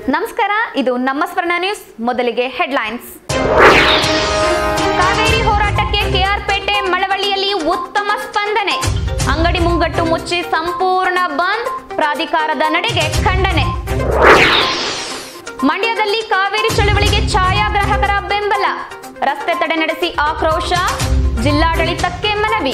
ನಮಸ್ಕಾರ ಇದು ನಮ್ಮ ಸ್ವರ್ಣ ನ್ಯೂಸ್ ಮೊದಲಿಗೆ ಹೆಡ್ಲೈನ್ಸ್ ಕಾವೇರಿ ಹೋರಾಟಕ್ಕೆ ಕೆಆರ್ಪೇಟೆ ಮಳವಳ್ಳಿಯಲ್ಲಿ ಉತ್ತಮ ಸ್ಪಂದನೆ ಅಂಗಡಿ ಮುಂಗಟ್ಟು ಮುಚ್ಚಿ ಸಂಪೂರ್ಣ ಬಂದ್ ಪ್ರಾಧಿಕಾರದ ನಡೆಗೆ ಖಂಡನೆ ಮಂಡ್ಯದಲ್ಲಿ ಕಾವೇರಿ ಚಳವಳಿಗೆ ಛಾಯಾಗ್ರಾಹಕರ ಬೆಂಬಲ ರಸ್ತೆ ತಡೆ ನಡೆಸಿ ಆಕ್ರೋಶ ಜಿಲ್ಲಾಡಳಿತಕ್ಕೆ ಮನವಿ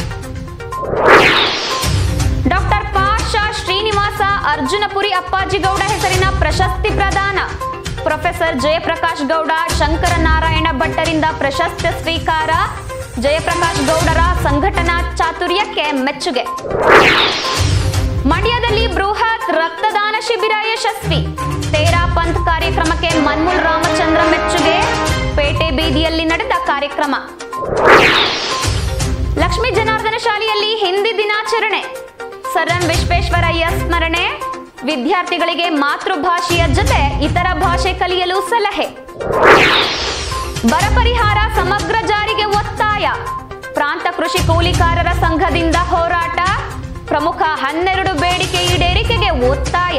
ಡಾಕ್ಟರ್ ಪಾಷಾ ಶ್ರೀನಿವಾಸ ಅರ್ಜುನಪುರಿ ಅಪ್ಪಾಜಿಗೌಡ ಹೆಸರಿನ ಪ್ರಶಸ್ತಿ ಪ್ರದಾನ ಪ್ರೊಫೆಸರ್ ಜಯಪ್ರಕಾಶ್ ಗೌಡ ಶಂಕರನಾರಾಯಣ ಭಟ್ಟರಿಂದ ಪ್ರಶಸ್ತಿ ಸ್ವೀಕಾರ ಜಯಪ್ರಕಾಶ್ ಗೌಡರ ಸಂಘಟನಾ ಚಾತುರ್ಯಕ್ಕೆ ಮೆಚ್ಚುಗೆ ಮಂಡ್ಯದಲ್ಲಿ ಬೃಹತ್ ರಕ್ತದಾನ ಶಿಬಿರ ಯಶಸ್ವಿ ತೇರಾ ಪಂಥ್ ಕಾರ್ಯಕ್ರಮಕ್ಕೆ ಮನ್ಮೂಲ್ ರಾಮಚಂದ್ರ ಮೆಚ್ಚುಗೆ ಪೇಟೆ ಬೀದಿಯಲ್ಲಿ ನಡೆದ ಕಾರ್ಯಕ್ರಮ ಲಕ್ಷ್ಮೀ ಜನಾರ್ದನ ಶಾಲೆಯಲ್ಲಿ ಹಿಂದಿ ದಿನಾಚರಣೆ ಸರ್ ಎಂ ವಿಶ್ವೇಶ್ವರಯ್ಯ ಸ್ಮರಣೆ ವಿದ್ಯಾರ್ಥಿಗಳಿಗೆ ಮಾತೃಭಾಷೆಯ ಜೊತೆ ಇತರ ಭಾಷೆ ಕಲಿಯಲು ಸಲಹೆ ಬರ ಪರಿಹಾರ ಸಮಗ್ರ ಜಾರಿಗೆ ಒತ್ತಾಯ ಪ್ರಾಂತ ಕೃಷಿ ಕೂಲಿಕಾರರ ಸಂಘದಿಂದ ಹೋರಾಟ ಪ್ರಮುಖ ಹನ್ನೆರಡು ಬೇಡಿಕೆ ಈಡೇರಿಕೆಗೆ ಒತ್ತಾಯ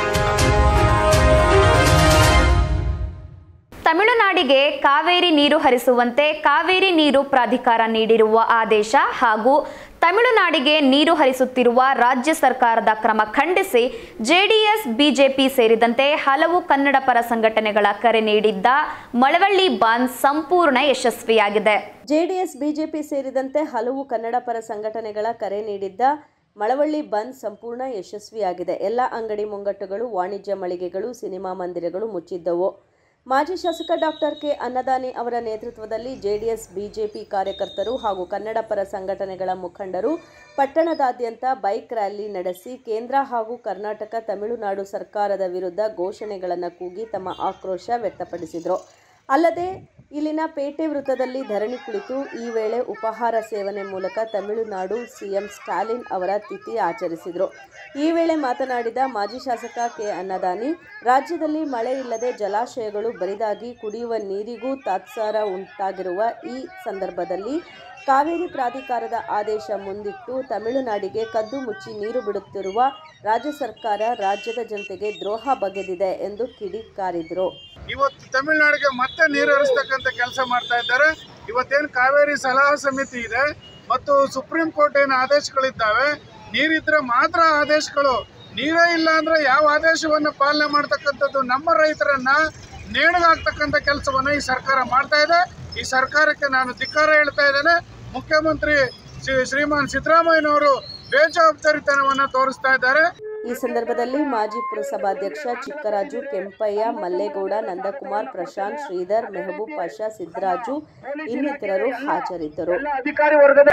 ತಮಿಳುನಾಡಿಗೆ ಕಾವೇರಿ ನೀರು ಹರಿಸುವಂತೆ ಕಾವೇರಿ ನೀರು ಪ್ರಾಧಿಕಾರ ನೀಡಿರುವ ಆದೇಶ ಹಾಗೂ ತಮಿಳುನಾಡಿಗೆ ನೀರು ಹರಿಸುತ್ತಿರುವ ರಾಜ್ಯ ಸರ್ಕಾರದ ಕ್ರಮ ಖಂಡಿಸಿ ಜೆಡಿಎಸ್ ಬಿಜೆಪಿ ಸೇರಿದಂತೆ ಹಲವು ಕನ್ನಡ ಪರ ಸಂಘಟನೆಗಳ ಕರೆ ನೀಡಿದ್ದ ಮಳವಳ್ಳಿ ಬಂದ್ ಸಂಪೂರ್ಣ ಯಶಸ್ವಿಯಾಗಿದೆ ಜೆಡಿಎಸ್ ಬಿಜೆಪಿ ಸೇರಿದಂತೆ ಹಲವು ಕನ್ನಡ ಪರ ಸಂಘಟನೆಗಳ ಕರೆ ನೀಡಿದ್ದ ಮಳವಳ್ಳಿ ಬಂದ್ ಸಂಪೂರ್ಣ ಯಶಸ್ವಿಯಾಗಿದೆ ಎಲ್ಲ ಅಂಗಡಿ ಮುಂಗಟ್ಟುಗಳು ವಾಣಿಜ್ಯ ಮಳಿಗೆಗಳು ಸಿನಿಮಾ ಮಂದಿರಗಳು ಮುಚ್ಚಿದ್ದವು ಮಾಜಿ ಶಾಸಕ ಡಾಕ್ಟರ್ ಕೆ ಅನ್ನದಾನಿ ಅವರ ನೇತೃತ್ವದಲ್ಲಿ ಜೆಡಿಎಸ್ ಬಿಜೆಪಿ ಕಾರ್ಯಕರ್ತರು ಹಾಗೂ ಕನ್ನಡ ಪರ ಸಂಘಟನೆಗಳ ಮುಖಂಡರು ಪಟ್ಟಣದಾದ್ಯಂತ ಬೈಕ್ ರ್ಯಾಲಿ ನಡೆಸಿ ಕೇಂದ್ರ ಹಾಗೂ ಕರ್ನಾಟಕ ತಮಿಳುನಾಡು ಸರ್ಕಾರದ ವಿರುದ್ಧ ಘೋಷಣೆಗಳನ್ನು ಕೂಗಿ ತಮ್ಮ ಆಕ್ರೋಶ ವ್ಯಕ್ತಪಡಿಸಿದರು ಅಲ್ಲದೆ ಇಲ್ಲಿನ ಪೇಟೆ ವೃತ್ತದಲ್ಲಿ ಧರಣಿ ಕುಳಿತು ಈ ವೇಳೆ ಉಪಹಾರ ಸೇವನೆ ಮೂಲಕ ತಮಿಳುನಾಡು ಸಿಎಂ ಸ್ಟಾಲಿನ್ ಅವರ ತಿಥಿ ಆಚರಿಸಿದರು ಈ ವೇಳೆ ಮಾತನಾಡಿದ ಮಾಜಿ ಶಾಸಕ ಕೆ ಅನ್ನದಾನಿ ರಾಜ್ಯದಲ್ಲಿ ಮಳೆ ಇಲ್ಲದೆ ಜಲಾಶಯಗಳು ಬರಿದಾಗಿ ಕುಡಿಯುವ ನೀರಿಗೂ ತಾತ್ಸಾರ ಉಂಟಾಗಿರುವ ಈ ಸಂದರ್ಭದಲ್ಲಿ ಕಾವೇರಿ ಪ್ರಾಧಿಕಾರದ ಆದೇಶ ಮುಂದಿಟ್ಟು ತಮಿಳುನಾಡಿಗೆ ಕದ್ದು ಮುಚ್ಚಿ ನೀರು ಬಿಡುತ್ತಿರುವ ರಾಜ್ಯ ಸರ್ಕಾರ ರಾಜ್ಯದ ಜನತೆಗೆ ದ್ರೋಹ ಬಗೆದಿದೆ ಎಂದು ಕಿಡಿಕಾರಿದರು ಇವತ್ತು ತಮಿಳುನಾಡಿಗೆ ಮತ್ತೆ ನೀರು ಹರಿಸ್ತಕ್ಕಂಥ ಕೆಲಸ ಮಾಡ್ತಾ ಇದ್ದಾರೆ ಇವತ್ತೇನು ಕಾವೇರಿ ಸಲಹಾ ಸಮಿತಿ ಇದೆ ಮತ್ತು ಸುಪ್ರೀಂ ಕೋರ್ಟ್ ಏನು ಆದೇಶಗಳಿದ್ದಾವೆ ನೀರಿದ್ರೆ ಮಾತ್ರ ಆದೇಶಗಳು ನೀರೇ ಇಲ್ಲ ಅಂದ್ರೆ ಯಾವ ಆದೇಶವನ್ನು ಪಾಲನೆ ಮಾಡ್ತಕ್ಕಂಥದ್ದು ನಮ್ಮ ರೈತರನ್ನ ನೇಣಿಗಾಗ್ತಕ್ಕಂಥ ಕೆಲಸವನ್ನ ಈ ಸರ್ಕಾರ ಮಾಡ್ತಾ ಇದೆ ಈ ಸರ್ಕಾರಕ್ಕೆ ನಾನು ಧಿಕ್ಕಾರ ಹೇಳ್ತಾ ಇದ್ದೇನೆ ಮುಖ್ಯಮಂತ್ರಿ ಶ್ರೀ ಶ್ರೀಮಾನ್ ಸಿದ್ದರಾಮಯ್ಯನವರು ಬೇಜವಾಬ್ದಾರಿತನವನ್ನ ತೋರಿಸ್ತಾ ಇದ್ದಾರೆ ಈ ಸಂದರ್ಭದಲ್ಲಿ ಮಾಜಿ ಪುರಸಭಾಧ್ಯಕ್ಷ ಚಿಕ್ಕರಾಜು ಕೆಂಪಯ್ಯ ಮಲ್ಲೇಗೌಡ ನಂದಕುಮಾರ್ ಪ್ರಶಾಂತ್ ಶ್ರೀಧರ್ ಮೆಹಬೂಬ್ ಪಾಷಾ ಸಿದ್ದರಾಜು ಇನ್ನಿತರರು ಹಾಜರಿದ್ದರು ಅಧಿಕಾರಿ ವರ್ಗದ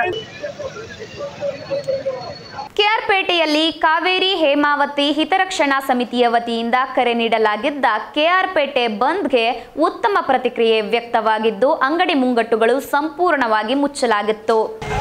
ಕೆಆರ್ಪೇಟೆಯಲ್ಲಿ ಕಾವೇರಿ ಹೇಮಾವತಿ ಹಿತರಕ್ಷಣಾ ಸಮಿತಿಯ ವತಿಯಿಂದ ಕರೆ ನೀಡಲಾಗಿದ್ದ ಕೆಆರ್ಪೇಟೆ ಬಂದ್ಗೆ ಉತ್ತಮ ಪ್ರತಿಕ್ರಿಯೆ ವ್ಯಕ್ತವಾಗಿದ್ದು ಅಂಗಡಿ ಮುಂಗಟ್ಟುಗಳು ಸಂಪೂರ್ಣವಾಗಿ ಮುಚ್ಚಲಾಗಿತ್ತು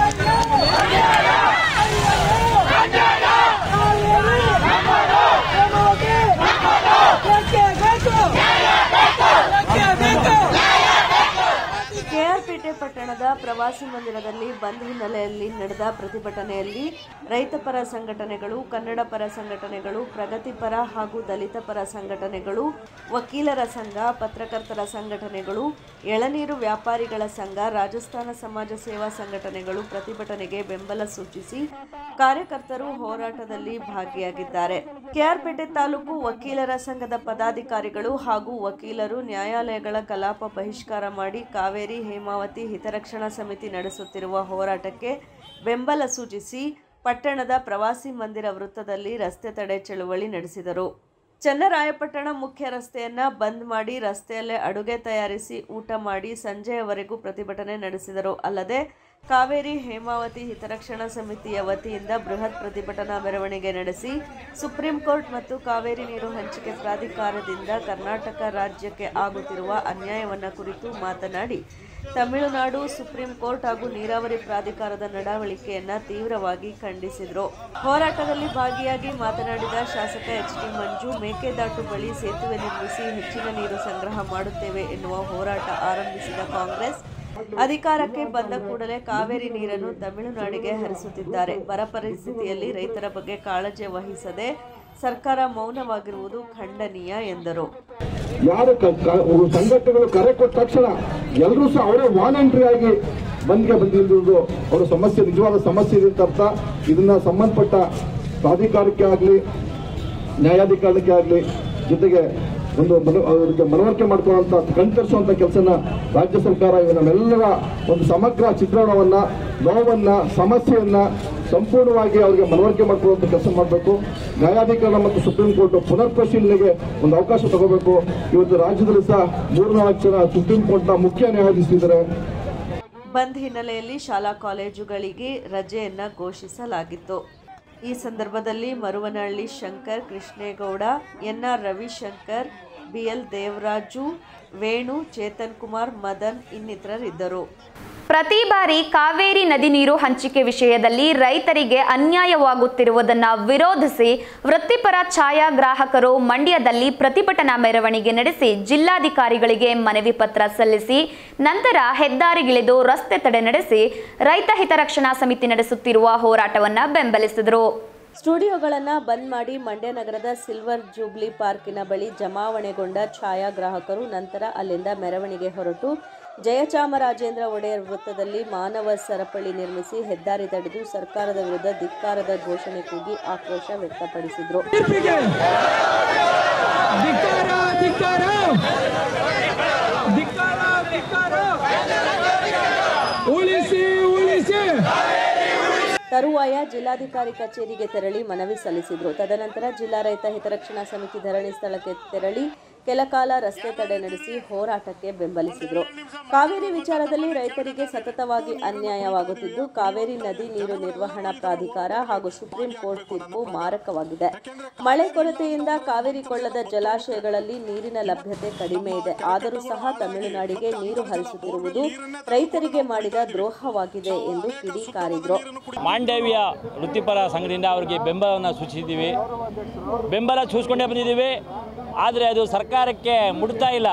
ಕೆಆರ್ಪೇಟೆ ಪಟ್ಟಣದ ಪ್ರವಾಸಿ ಮಂದಿರದಲ್ಲಿ ಬಂದ್ ಹಿನ್ನೆಲೆಯಲ್ಲಿ ನಡೆದ ಪ್ರತಿಭಟನೆಯಲ್ಲಿ ರೈತ ಪರ ಸಂಘಟನೆಗಳು ಕನ್ನಡ ಪರ ಸಂಘಟನೆಗಳು ಪ್ರಗತಿಪರ ಹಾಗೂ ದಲಿತ ಪರ ಸಂಘಟನೆಗಳು ವಕೀಲರ ಸಂಘ ಪತ್ರಕರ್ತರ ಸಂಘಟನೆಗಳು ಎಳನೀರು ವ್ಯಾಪಾರಿಗಳ ಸಂಘ ರಾಜಸ್ಥಾನ ಸಮಾಜ ಸೇವಾ ಸಂಘಟನೆಗಳು ಪ್ರತಿಭಟನೆಗೆ ಬೆಂಬಲ ಸೂಚಿಸಿ ಕಾರ್ಯಕರ್ತರು ಹೋರಾಟದಲ್ಲಿ ಭಾಗಿಯಾಗಿದ್ದಾರೆ ಕೆಆರ್ಪೇಟೆ ತಾಲೂಕು ವಕೀಲರ ಸಂಘದ ಪದಾಧಿಕಾರಿಗಳು ಹಾಗೂ ವಕೀಲರು ನ್ಯಾಯಾಲಯಗಳ ಕಲಾಪ ಬಹಿಷ್ಕಾರ ಮಾಡಿ ಕಾವೇರಿ ಹೇಮಾವತಿ ಹಿತರಕ್ಷಣಾ ಸಮಿತಿ ನಡೆಸುತ್ತಿರುವ ಹೋರಾಟಕ್ಕೆ ಬೆಂಬಲ ಸೂಚಿಸಿ ಪಟ್ಟಣದ ಪ್ರವಾಸಿ ಮಂದಿರ ವೃತ್ತದಲ್ಲಿ ರಸ್ತೆ ತಡೆ ಚಳುವಳಿ ನಡೆಸಿದರು ಚನ್ನರಾಯಪಟ್ಟಣ ಮುಖ್ಯ ರಸ್ತೆಯನ್ನ ಬಂದ್ ಮಾಡಿ ರಸ್ತೆಯಲ್ಲೇ ಅಡುಗೆ ತಯಾರಿಸಿ ಊಟ ಮಾಡಿ ಸಂಜೆಯವರೆಗೂ ಪ್ರತಿಭಟನೆ ನಡೆಸಿದರು ಅಲ್ಲದೆ ಕಾವೇರಿ ಹೇಮಾವತಿ ಹಿತರಕ್ಷಣಾ ಸಮಿತಿಯ ವತಿಯಿಂದ ಬೃಹತ್ ಪ್ರತಿಭಟನಾ ಮೆರವಣಿಗೆ ನಡೆಸಿ ಸುಪ್ರೀಂ ಕೋರ್ಟ್ ಮತ್ತು ಕಾವೇರಿ ನೀರು ಹಂಚಿಕೆ ಪ್ರಾಧಿಕಾರದಿಂದ ಕರ್ನಾಟಕ ರಾಜ್ಯಕ್ಕೆ ಆಗುತ್ತಿರುವ ಅನ್ಯಾಯವನ್ನ ಕುರಿತು ಮಾತನಾಡಿ ತಮಿಳುನಾಡು ಸುಪ್ರೀಂ ಕೋರ್ಟ್ ಹಾಗೂ ನೀರಾವರಿ ಪ್ರಾಧಿಕಾರದ ನಡವಳಿಕೆಯನ್ನ ತೀವ್ರವಾಗಿ ಖಂಡಿಸಿದರು ಹೋರಾಟದಲ್ಲಿ ಭಾಗಿಯಾಗಿ ಮಾತನಾಡಿದ ಶಾಸಕ ಎಚ್ ಟಿ ಮಂಜು ಮೇಕೆದಾಟು ಬಳಿ ಸೇತುವೆ ನಿರ್ಮಿಸಿ ಹೆಚ್ಚಿನ ನೀರು ಸಂಗ್ರಹ ಮಾಡುತ್ತೇವೆ ಎನ್ನುವ ಹೋರಾಟ ಆರಂಭಿಸಿದ ಕಾಂಗ್ರೆಸ್ ಅಧಿಕಾರಕ್ಕೆ ಬಂದ ಕೂಡಲೇ ಕಾವೇರಿ ನೀರನ್ನು ತಮಿಳುನಾಡಿಗೆ ಹರಿಸುತ್ತಿದ್ದಾರೆ ಬರ ಪರಿಸ್ಥಿತಿಯಲ್ಲಿ ರೈತರ ಬಗ್ಗೆ ಕಾಳಜಿ ವಹಿಸದೆ ಸರ್ಕಾರ ಮೌನವಾಗಿರುವುದು ಖಂಡನೀಯ ಎಂದರು ಯಾರು ಕ- ಕ- ಸಂಘಟನೆಗಳು ಕರೆ ಕೊಟ್ಟ ತಕ್ಷಣ ಎಲ್ಲರೂ ಸಹ ಅವರೇ ವಾಲಂಟ್ರಿ ಆಗಿ ಬಂದ್ಗೆ ಬಂದಿರುವುದು ಅವರ ಸಮಸ್ಯೆ ನಿಜವಾದ ಸಮಸ್ಯೆ ಇದೆ ಅಂತ ಅರ್ಥ ಇದನ್ನ ಸಂಬಂಧಪಟ್ಟ ಪ್ರಾಧಿಕಾರಕ್ಕೆ ಆಗಲಿ ನ್ಯಾಯಾಧಿಕಾರಕ್ಕೆ ಆಗಲಿ ಜೊತೆಗೆ ಒಂದು ಮನ ಅವರಿಗೆ ಮನವರಿಕೆ ಮಾಡ್ಕೊಳ್ಳುವಂಥ ಕಣ್ತರಿಸುವಂಥ ಕೆಲಸನ ರಾಜ್ಯ ಸರ್ಕಾರ ಇವು ನಮ್ಮೆಲ್ಲರ ಒಂದು ಸಮಗ್ರ ಚಿತ್ರಣವನ್ನ ನೋವನ್ನ ಸಮಸ್ಯೆಯನ್ನ ಸಂಪೂರ್ಣವಾಗಿ ಅವರಿಗೆ ಮನವರಿಕೆ ಮಾಡ್ಕೊಳ್ಳುವಂಥ ಕೆಲಸ ಮಾಡಬೇಕು ನ್ಯಾಯಾಧಿಕರಣ ಮತ್ತು ಸುಪ್ರೀಂ ಕೋರ್ಟ್ ಪುನರ್ ಪರಿಶೀಲನೆಗೆ ಒಂದು ಅವಕಾಶ ತಗೋಬೇಕು ಇವತ್ತು ರಾಜ್ಯದಲ್ಲಿ ಸಹ ಮೂರ್ನಾಲ್ಕು ಜನ ಸುಪ್ರೀಂ ಕೋರ್ಟ್ನ ಮುಖ್ಯ ನ್ಯಾಯಾಧೀಶರಿದ್ದಾರೆ ಬಂದ್ ಹಿನ್ನೆಲೆಯಲ್ಲಿ ಶಾಲಾ ಕಾಲೇಜುಗಳಿಗೆ ರಜೆಯನ್ನ ಘೋಷಿಸಲಾಗಿತ್ತು ಈ ಸಂದರ್ಭದಲ್ಲಿ ಮರುವನಹಳ್ಳಿ ಶಂಕರ್ ಕೃಷ್ಣೇಗೌಡ ಎನ್ಆರ್ ರವಿಶಂಕರ್ ಬಿಎಲ್ ದೇವರಾಜು ವೇಣು ಚೇತನ್ ಕುಮಾರ್ ಮದನ್ ಇನ್ನಿತರರಿದ್ದರು ಪ್ರತಿ ಬಾರಿ ಕಾವೇರಿ ನದಿ ನೀರು ಹಂಚಿಕೆ ವಿಷಯದಲ್ಲಿ ರೈತರಿಗೆ ಅನ್ಯಾಯವಾಗುತ್ತಿರುವುದನ್ನು ವಿರೋಧಿಸಿ ವೃತ್ತಿಪರ ಛಾಯಾಗ್ರಾಹಕರು ಮಂಡ್ಯದಲ್ಲಿ ಪ್ರತಿಭಟನಾ ಮೆರವಣಿಗೆ ನಡೆಸಿ ಜಿಲ್ಲಾಧಿಕಾರಿಗಳಿಗೆ ಮನವಿ ಪತ್ರ ಸಲ್ಲಿಸಿ ನಂತರ ಹೆದ್ದಾರಿಗಿಳಿದು ರಸ್ತೆ ತಡೆ ನಡೆಸಿ ರೈತ ಹಿತರಕ್ಷಣಾ ಸಮಿತಿ ನಡೆಸುತ್ತಿರುವ ಹೋರಾಟವನ್ನು ಬೆಂಬಲಿಸಿದರು ಸ್ಟುಡಿಯೋಗಳನ್ನು ಬಂದ್ ಮಾಡಿ ಮಂಡ್ಯ ನಗರದ ಸಿಲ್ವರ್ ಜೂಬ್ಲಿ ಪಾರ್ಕಿನ ಬಳಿ ಜಮಾವಣೆಗೊಂಡ ಛಾಯಾಗ್ರಾಹಕರು ನಂತರ ಅಲ್ಲಿಂದ ಮೆರವಣಿಗೆ ಹೊರಟು ಜಯಚಾಮರಾಜೇಂದ್ರ ಒಡೆಯರ್ ವೃತ್ತದಲ್ಲಿ ಮಾನವ ಸರಪಳಿ ನಿರ್ಮಿಸಿ ಹೆದ್ದಾರಿ ತಡೆದು ಸರ್ಕಾರದ ವಿರುದ್ಧ ಧಿಕ್ಕಾರದ ಘೋಷಣೆ ಕೂಗಿ ಆಕ್ರೋಶ ವ್ಯಕ್ತಪಡಿಸಿದರು ತೀರ್ಪಿಗೆ ಧಿಕ್ಕಾರ ಧಿಕ್ಕಾರ ಧಿಕ್ಕಾರ ಧಿಕ್ಕಾರ ಉಳಿಸಿ ಉಳಿಸಿ ತರುವಾಯ ಜಿಲ್ಲಾಧಿಕಾರಿ ಕಚೇರಿಗೆ ತೆರಳಿ ಮನವಿ ಸಲ್ಲಿಸಿದರು ತದನಂತರ ಜಿಲ್ಲಾ ರೈತ ಹಿತರಕ್ಷಣಾ ಸಮಿತಿ ಧರಣಿ ಸ್ಥಳಕ್ಕೆ ತೆರಳಿ ಕೆಲಕಾಲ ರಸ್ತೆ ತಡೆ ನಡೆಸಿ ಹೋರಾಟಕ್ಕೆ ಬೆಂಬಲಿಸಿದರು ಕಾವೇರಿ ವಿಚಾರದಲ್ಲಿ ರೈತರಿಗೆ ಸತತವಾಗಿ ಅನ್ಯಾಯವಾಗುತ್ತಿದ್ದು ಕಾವೇರಿ ನದಿ ನೀರು ನಿರ್ವಹಣಾ ಪ್ರಾಧಿಕಾರ ಹಾಗೂ ಸುಪ್ರೀಂ ಕೋರ್ಟ್ ತೀರ್ಪು ಮಾರಕವಾಗಿದೆ ಮಳೆ ಕೊರತೆಯಿಂದ ಕಾವೇರಿ ಕೊಳ್ಳದ ಜಲಾಶಯಗಳಲ್ಲಿ ನೀರಿನ ಲಭ್ಯತೆ ಕಡಿಮೆ ಇದೆ ಆದರೂ ಸಹ ತಮಿಳುನಾಡಿಗೆ ನೀರು ಹರಿಸುತ್ತಿರುವುದು ರೈತರಿಗೆ ಮಾಡಿದ ದ್ರೋಹವಾಗಿದೆ ಎಂದು ಕಿಡಿಕಾರಿದರು ಮಾಂಡವ್ಯ ವೃತ್ತಿಪರ ಸಂಘದಿಂದ ಅವರಿಗೆ ಬೆಂಬಲವನ್ನು ಸೂಚಿಸಿದ್ದೀವಿ ಬೆಂಬಲ ಸೂಚಿಸ್ಕೊಂಡೇ ಬಂದಿದ್ದೀವಿ ಆದರೆ ಅದು ಸರ್ಕಾರಕ್ಕೆ ಮುಟ್ತಾ ಇಲ್ಲ